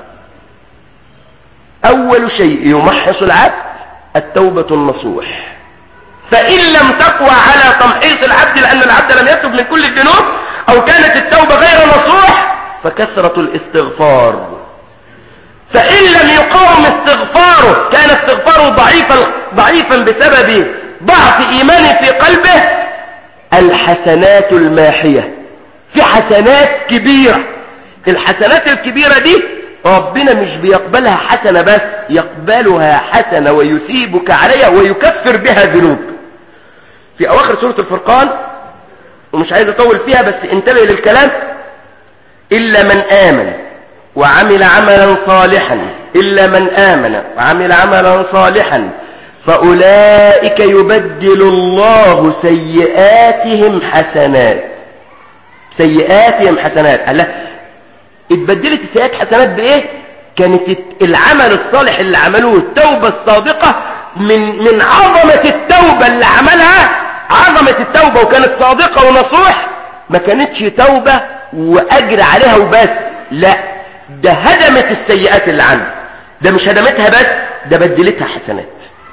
Speaker 3: اول شيء يمحص العبد التوبة النصوح فإن لم تقوى على تمحيص العبد لأن العبد لم يتب من كل الذنوب أو كانت التوبة غير نصوح فكثرة الاستغفار فإن لم يقاوم استغفاره كان استغفاره ضعيفا, ضعيفا بسبب ضعف إيمانه في قلبه الحسنات الماحية في حسنات كبيرة الحسنات الكبيرة دي ربنا مش بيقبلها حسنة بس يقبلها حسنة ويثيبك عليها ويكفر بها ذنوب في أواخر سورة الفرقان ومش عايز أطول فيها بس انتبه للكلام إلا من آمن وعمل عملا صالحا إلا من آمن وعمل عملا صالحا فأولئك يبدل الله سيئاتهم حسنات سيئاتهم حسنات الله اتبدلت السيئات حسنات بايه كانت العمل الصالح اللي عملوه التوبة الصادقة من من عظمة التوبة اللي عملها عظمة التوبة وكانت صادقة ونصوح ما كانتش توبة واجر عليها وبس لا ده هدمت السيئات اللي عنده ده مش هدمتها بس ده بدلتها حسنات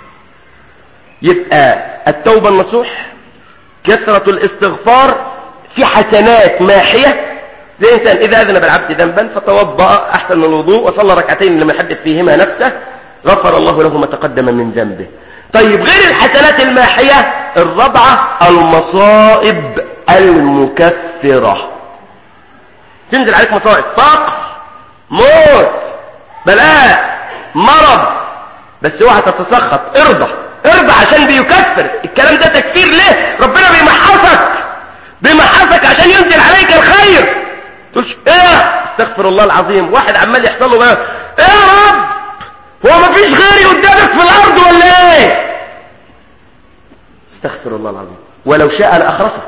Speaker 3: يبقى التوبة النصوح كثرة الاستغفار في حسنات ماحية زي إنسان إذا أذنب العبد ذنبا فتوضأ أحسن الوضوء وصلى ركعتين لم يحدث فيهما نفسه غفر الله له ما تقدم من ذنبه طيب غير الحسنات الماحية الرابعة المصائب المكفرة تنزل عليك مصائب فقر موت بلاء مرض بس اوعى تتسخط ارضى ارضى عشان بيكفر الكلام ده تكفير ليه ربنا بيمحصك بيمحصك عشان ينزل عليك الخير تقولش ايه استغفر الله العظيم واحد عمال يحصل له بقى ايه يا رب هو ما فيش غيري قدامك في الارض ولا ايه استغفر الله العظيم ولو شاء لاخرسه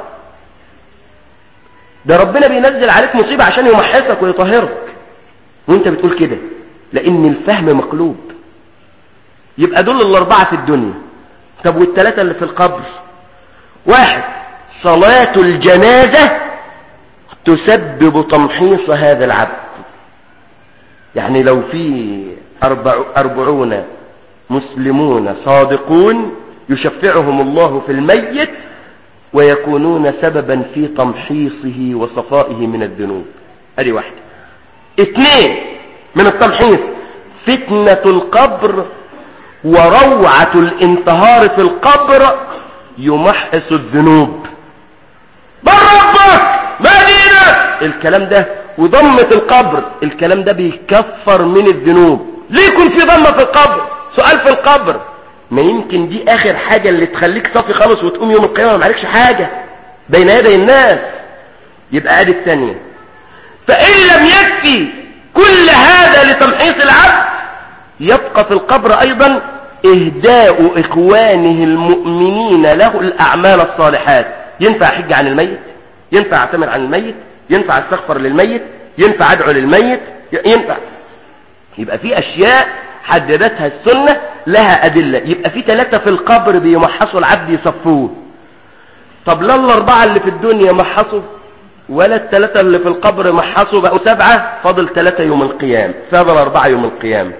Speaker 3: ده ربنا بينزل عليك مصيبة عشان يمحصك ويطهرك وانت بتقول كده لان الفهم مقلوب يبقى دول الاربعة في الدنيا طب والثلاثة اللي في القبر واحد صلاة الجنازة تسبب تمحيص هذا العبد يعني لو في أربع أربعون مسلمون صادقون يشفعهم الله في الميت ويكونون سببا في تمحيصه وصفائه من الذنوب ادي واحدة اثنين من التمحيص فتنة القبر وروعة الانتهار في القبر يمحص الذنوب بل ربك ما دينك الكلام ده وضمة القبر الكلام ده بيكفر من الذنوب ليه يكون في ضمة في القبر سؤال في القبر ما يمكن دي اخر حاجة اللي تخليك صافي خالص وتقوم يوم القيامة ما عليكش حاجة بين يدي الناس يبقى ادي الثانية فان لم يكفي كل هذا لتمحيص العبد يبقى في القبر ايضا اهداء اخوانه المؤمنين له الاعمال الصالحات ينفع حج عن الميت ينفع اعتمر عن الميت ينفع استغفر للميت ينفع ادعو للميت ينفع يبقى في اشياء حددتها السنة لها ادلة يبقى في ثلاثة في القبر بيمحصوا العبد يصفوه طب لا الاربعة اللي في الدنيا محصوا ولا الثلاثة اللي في القبر محصوا بقوا سبعة فاضل ثلاثة يوم القيامة فاضل اربعة يوم القيامة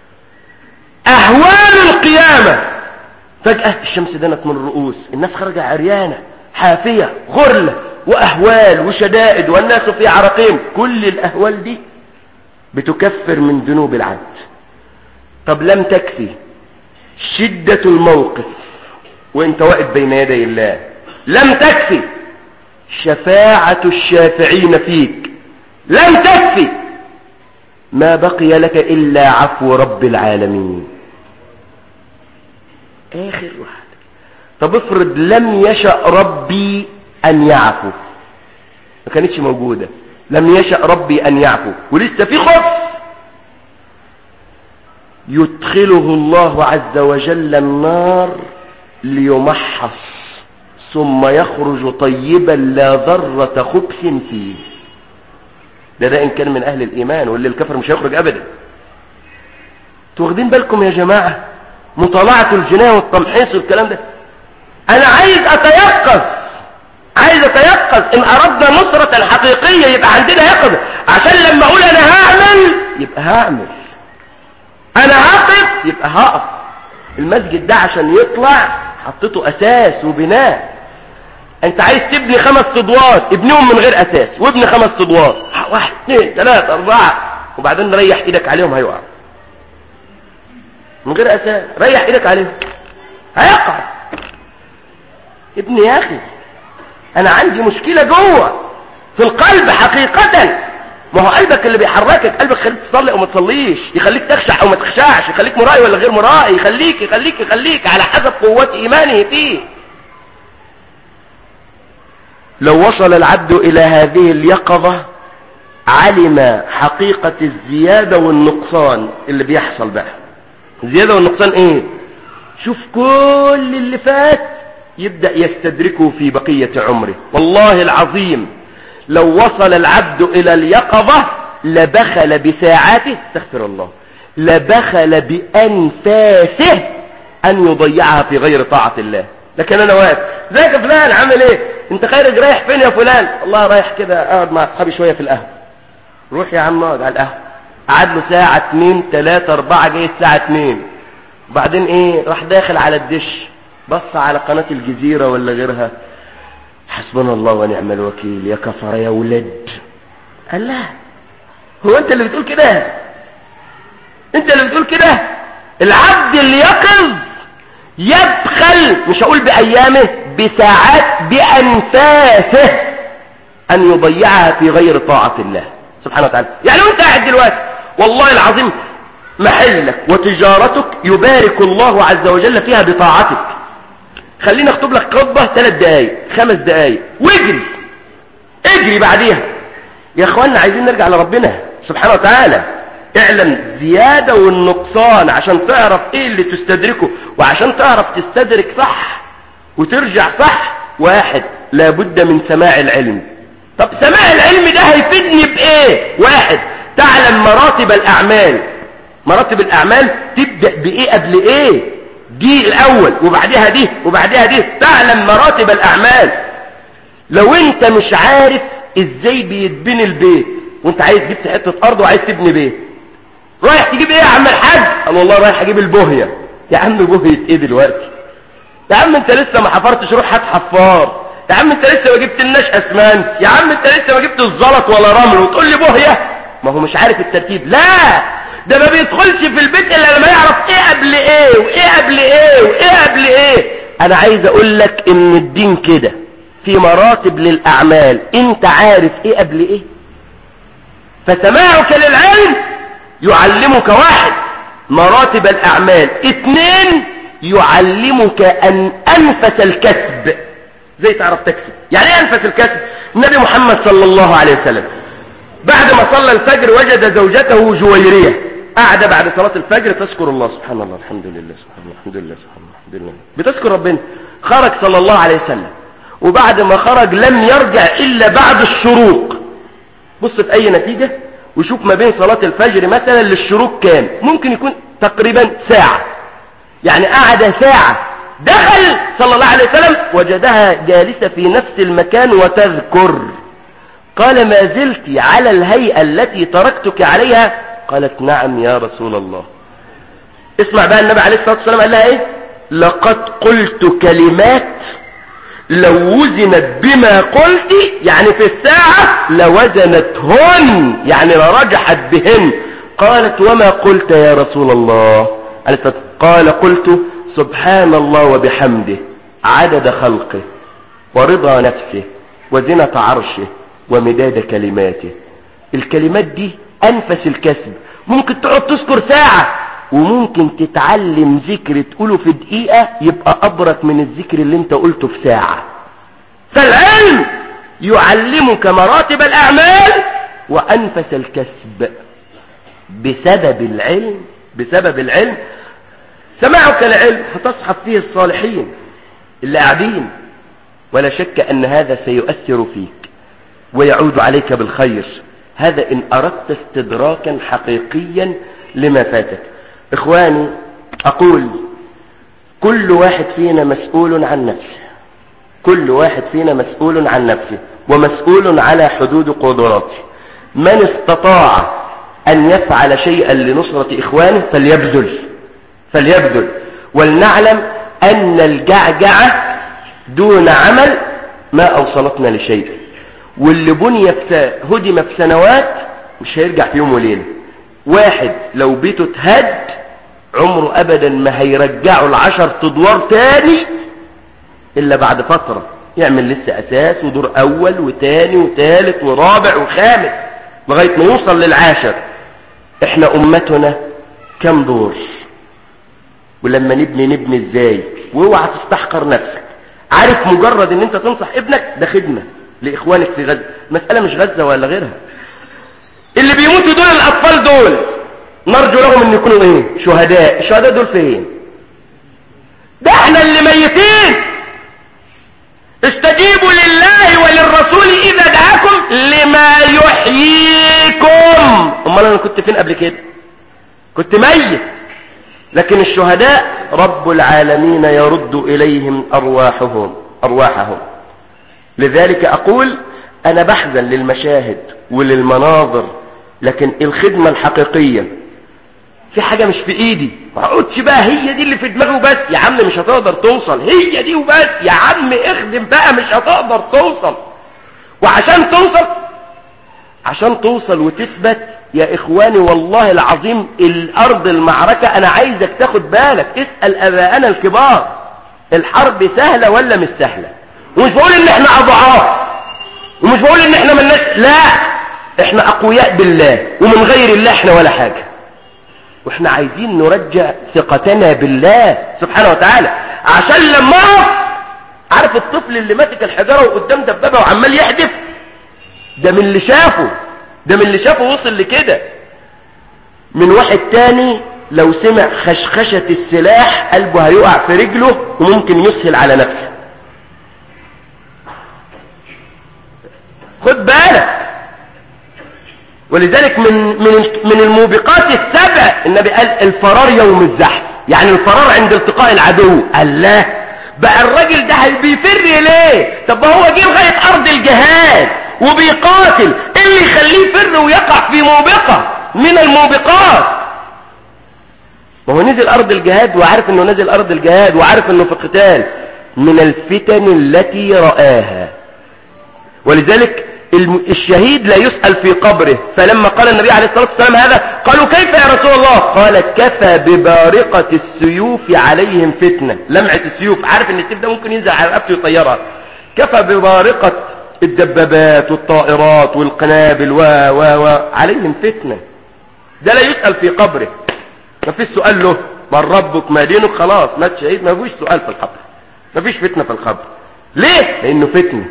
Speaker 3: اهوال القيامة فجأة الشمس دنت من الرؤوس الناس خرجة عريانة حافية غرلة واهوال وشدائد والناس في عرقهم كل الاهوال دي بتكفر من ذنوب العبد طب لم تكفي شدة الموقف وانت واقف بين يدي الله لم تكفي شفاعة الشافعين فيك لم تكفي ما بقي لك إلا عفو رب العالمين آخر واحد طب افرض لم يشأ ربي أن يعفو ما كانتش موجودة لم يشأ ربي أن يعفو ولسه في خبز يدخله الله عز وجل النار ليمحص ثم يخرج طيبا لا ذرة خبث فيه ده ده إن كان من أهل الإيمان واللي الكفر مش هيخرج أبدا واخدين بالكم يا جماعة مطالعة الجناية والتمحيص والكلام ده أنا عايز أتيقظ عايز أتيقظ إن أردنا نصرة حقيقية يبقى عندنا يقظة عشان لما أقول أنا هعمل يبقى هعمل أنا هقف يبقى هقف المسجد ده عشان يطلع حطيته أساس وبناء انت عايز تبني خمس ادوار ابنيهم من غير اساس وابني خمس ادوار واحد اثنين ثلاثة اربعة وبعدين ريح ايدك عليهم هيقع من غير اساس ريح ايدك عليهم هيقع ابني يا اخي انا عندي مشكلة جوه في القلب حقيقة ما هو قلبك اللي بيحركك قلبك يخليك تصلي او ما تصليش يخليك تخشع او ما تخشعش يخليك مرائي ولا غير مرائي يخليك يخليك يخليك على حسب قوة ايمانه فيه لو وصل العبد الى هذه اليقظة علم حقيقة الزيادة والنقصان اللي بيحصل بقى الزيادة والنقصان ايه شوف كل اللي فات يبدأ يستدركه في بقية عمره والله العظيم لو وصل العبد الى اليقظة لبخل بساعاته استغفر الله لبخل بانفاسه ان يضيعها في غير طاعة الله لكن انا واقف ازيك يا فلان عامل ايه انت خارج رايح فين يا فلان الله رايح كده اقعد مع اصحابي شويه في القهوه روح يا عم اقعد على القهوه قعد له ساعه اتنين تلاته اربعه جاي الساعه اتنين وبعدين ايه راح داخل على الدش بص على قناه الجزيره ولا غيرها حسبنا الله ونعم الوكيل يا كفر يا ولد قال لا هو انت اللي بتقول كده انت اللي بتقول كده العبد اللي يقظ يبخل مش هقول بأيامه بساعات بأنفاسه أن يضيعها في غير طاعة الله سبحانه وتعالى يعني وانت قاعد دلوقتي والله العظيم محلك وتجارتك يبارك الله عز وجل فيها بطاعتك خلينا اكتب لك خطبة ثلاث دقايق خمس دقايق واجري اجري بعديها يا اخوانا عايزين نرجع لربنا سبحانه وتعالى اعلم زيادة والنقصان عشان تعرف ايه اللي تستدركه وعشان تعرف تستدرك صح وترجع صح واحد لابد من سماع العلم طب سماع العلم ده هيفيدني بايه واحد تعلم مراتب الاعمال مراتب الاعمال تبدأ بايه قبل ايه دي الاول وبعدها دي وبعدها دي تعلم مراتب الاعمال لو انت مش عارف ازاي بيتبني البيت وانت عايز جبت حتة ارض وعايز تبني بيت رايح تجيب ايه يا عم الحاج قال والله رايح اجيب البهية يا عم بهية ايه دلوقتي يا عم انت لسه ما حفرتش روح هات حفار يا عم انت لسه ما جبت الناش اسمنت يا عم انت لسه ما جبت الزلط ولا رمل وتقول لي بهية ما هو مش عارف الترتيب لا ده ما بيدخلش في البيت الا لما يعرف ايه قبل ايه وايه قبل ايه وايه قبل ايه انا عايز اقول لك ان الدين كده في مراتب للاعمال انت عارف ايه قبل ايه فسماعك للعلم يعلمك واحد مراتب الاعمال اثنين يعلمك ان انفس الكسب زي تعرف تكسب يعني ايه انفس الكسب النبي محمد صلى الله عليه وسلم بعد ما صلى الفجر وجد زوجته جويرية قاعدة بعد صلاة الفجر تذكر الله سبحان الله الحمد لله سبحان الله الحمد لله سبحان الله الحمد لله بتذكر ربنا خرج صلى الله عليه وسلم وبعد ما خرج لم يرجع إلا بعد الشروق بص في أي نتيجة وشوف ما بين صلاة الفجر مثلا للشروق كام ممكن يكون تقريبا ساعة يعني قعد ساعة دخل صلى الله عليه وسلم وجدها جالسة في نفس المكان وتذكر قال ما زلت على الهيئة التي تركتك عليها قالت نعم يا رسول الله اسمع بقى النبي عليه الصلاة والسلام قال لها ايه لقد قلت كلمات لو وزنت بما قلت يعني في الساعة لوزنتهن يعني لرجحت بهن قالت وما قلت يا رسول الله قال قلت سبحان الله وبحمده عدد خلقه ورضا نفسه وزنة عرشه ومداد كلماته الكلمات دي أنفس الكسب ممكن تقعد تذكر ساعة وممكن تتعلم ذكر تقوله في دقيقة يبقى أبرك من الذكر اللي انت قلته في ساعة فالعلم يعلمك مراتب الأعمال وأنفس الكسب بسبب العلم بسبب العلم سماعك العلم هتصحب فيه الصالحين اللي قاعدين ولا شك أن هذا سيؤثر فيك ويعود عليك بالخير هذا إن أردت استدراكا حقيقيا لما فاتك إخواني أقول كل واحد فينا مسؤول عن نفسه كل واحد فينا مسؤول عن نفسه ومسؤول على حدود قدراته من استطاع أن يفعل شيئا لنصرة إخوانه فليبذل فليبذل ولنعلم أن الجعجعة دون عمل ما أوصلتنا لشيء واللي بني في هدم في سنوات مش هيرجع في يوم وليلة واحد لو بيته اتهد عمره أبدا ما هيرجعه العشر ادوار تاني إلا بعد فترة يعمل لسه أساس ودور أول وتاني وتالت ورابع وخامس لغاية ما يوصل للعاشر احنا أمتنا كم دور ولما نبني نبني ازاي واوعى تستحقر نفسك عارف مجرد ان انت تنصح ابنك ده خدمة لاخوانك في غزة مسألة مش غزة ولا غيرها اللي بيموتوا دول الاطفال دول نرجو لهم ان يكونوا ايه شهداء الشهداء دول فين ده احنا اللي ميتين استجيبوا لله وللرسول اذا دعاكم لما يحييكم امال انا كنت فين قبل كده كنت ميت لكن الشهداء رب العالمين يرد إليهم أرواحهم أرواحهم لذلك أقول أنا بحزن للمشاهد وللمناظر لكن الخدمة الحقيقية في حاجة مش في إيدي ما اقعدش بقى هي دي اللي في دماغي وبس يا عم مش هتقدر توصل هي دي وبس يا عم اخدم بقى مش هتقدر توصل وعشان توصل عشان توصل وتثبت يا إخواني والله العظيم الأرض المعركة أنا عايزك تاخد بالك اسأل أباءنا الكبار الحرب سهلة ولا مش سهلة ومش بقول إن إحنا أضعاف ومش بقول إن إحنا ملناش لا إحنا أقوياء بالله ومن غير الله إحنا ولا حاجة وإحنا عايزين نرجع ثقتنا بالله سبحانه وتعالى عشان لما أقف عارف الطفل اللي ماسك الحجارة وقدام دبابة وعمال يحدف ده من اللي شافه ده من اللي شافه وصل لكده من واحد تاني لو سمع خشخشة السلاح قلبه هيقع في رجله وممكن يسهل على نفسه خد بالك ولذلك من من من الموبقات السبع النبي قال الفرار يوم الزحف يعني الفرار عند التقاء العدو الله بقى الراجل ده بيفر ليه طب ما هو جه لغايه ارض الجهاد وبيقاتل ايه اللي يخليه يفر ويقع في موبقة من الموبقات ما هو نزل ارض الجهاد وعارف انه نزل ارض الجهاد وعارف انه في قتال من الفتن التي رآها ولذلك الم- الشهيد لا يسأل في قبره فلما قال النبي عليه الصلاة والسلام هذا قالوا كيف يا رسول الله قال كفى ببارقة السيوف عليهم فتنة لمعة السيوف عارف ان السيف ده ممكن ينزل على رقبته ويطيرها كفى ببارقة الدبابات والطائرات والقنابل و و و عليهم فتنة ده لا يسأل في قبره ما فيش سؤال له من ربك ما دينك خلاص مات شهيد ما فيش سؤال في القبر ما فيش فتنة في القبر ليه لانه فتنة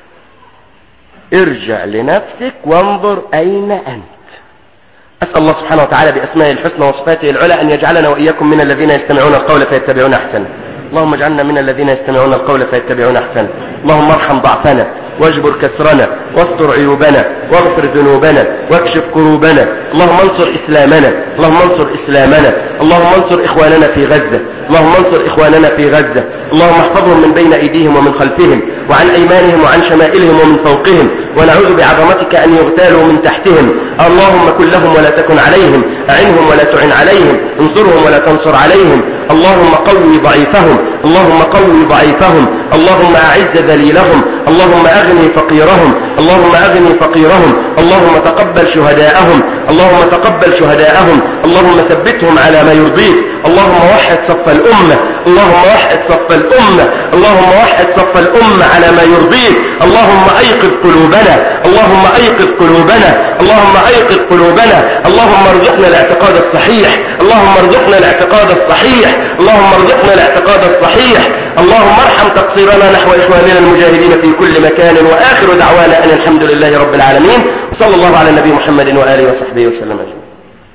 Speaker 3: ارجع لنفسك وانظر اين انت اسأل الله سبحانه وتعالى باسمائه الحسنى وصفاته العلى ان يجعلنا واياكم من الذين يستمعون القول فيتبعون احسنه اللهم اجعلنا من الذين يستمعون القول فيتبعون احسنه اللهم ارحم ضعفنا واجبر كسرنا واستر عيوبنا واغفر ذنوبنا واكشف كروبنا اللهم انصر اسلامنا اللهم انصر اسلامنا اللهم انصر اخواننا في غزة اللهم انصر اخواننا في غزة اللهم احفظهم من بين ايديهم ومن خلفهم وعن ايمانهم وعن شمائلهم ومن فوقهم ونعوذ بعظمتك ان يغتالوا من تحتهم اللهم كن لهم ولا تكن عليهم اعنهم ولا تعن عليهم انصرهم ولا تنصر عليهم اللهم قوي ضعيفهم اللهم قوي ضعيفهم اللهم اعز ذليلهم اللهم اغني فقيرهم اللهم اغني فقيرهم اللهم تقبل شهداءهم اللهم تقبل شهداءهم اللهم ثبتهم على ما يرضيك اللهم وحد صف الامه اللهم وحد صف الامه اللهم وحد صف الامه على ما يرضيك اللهم ايقظ قلوبنا اللهم ايقظ قلوبنا اللهم ايقظ قلوبنا اللهم ارزقنا الاعتقاد الصحيح اللهم ارزقنا الاعتقاد الصحيح اللهم ارزقنا الاعتقاد الصحيح اللهم ارحم تقصيرنا نحو اخواننا المجاهدين في كل مكان واخر دعوانا ان الحمد لله رب العالمين وصلى الله على النبي محمد واله وصحبه وسلم اجمعين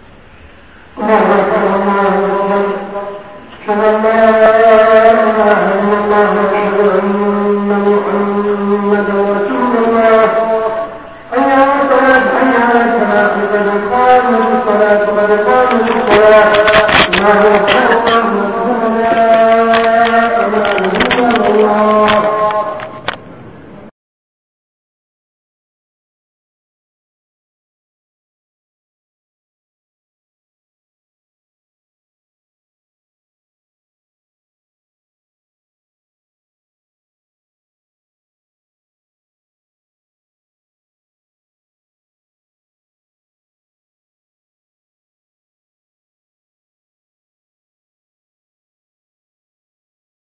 Speaker 2: أشهد أن لا إله إلا الله وأشهد أن محمدا رسول الله حي على الصلاة حي على الفلاح قد قامت الصلاة قد قامت الصلاة الله أكبر الله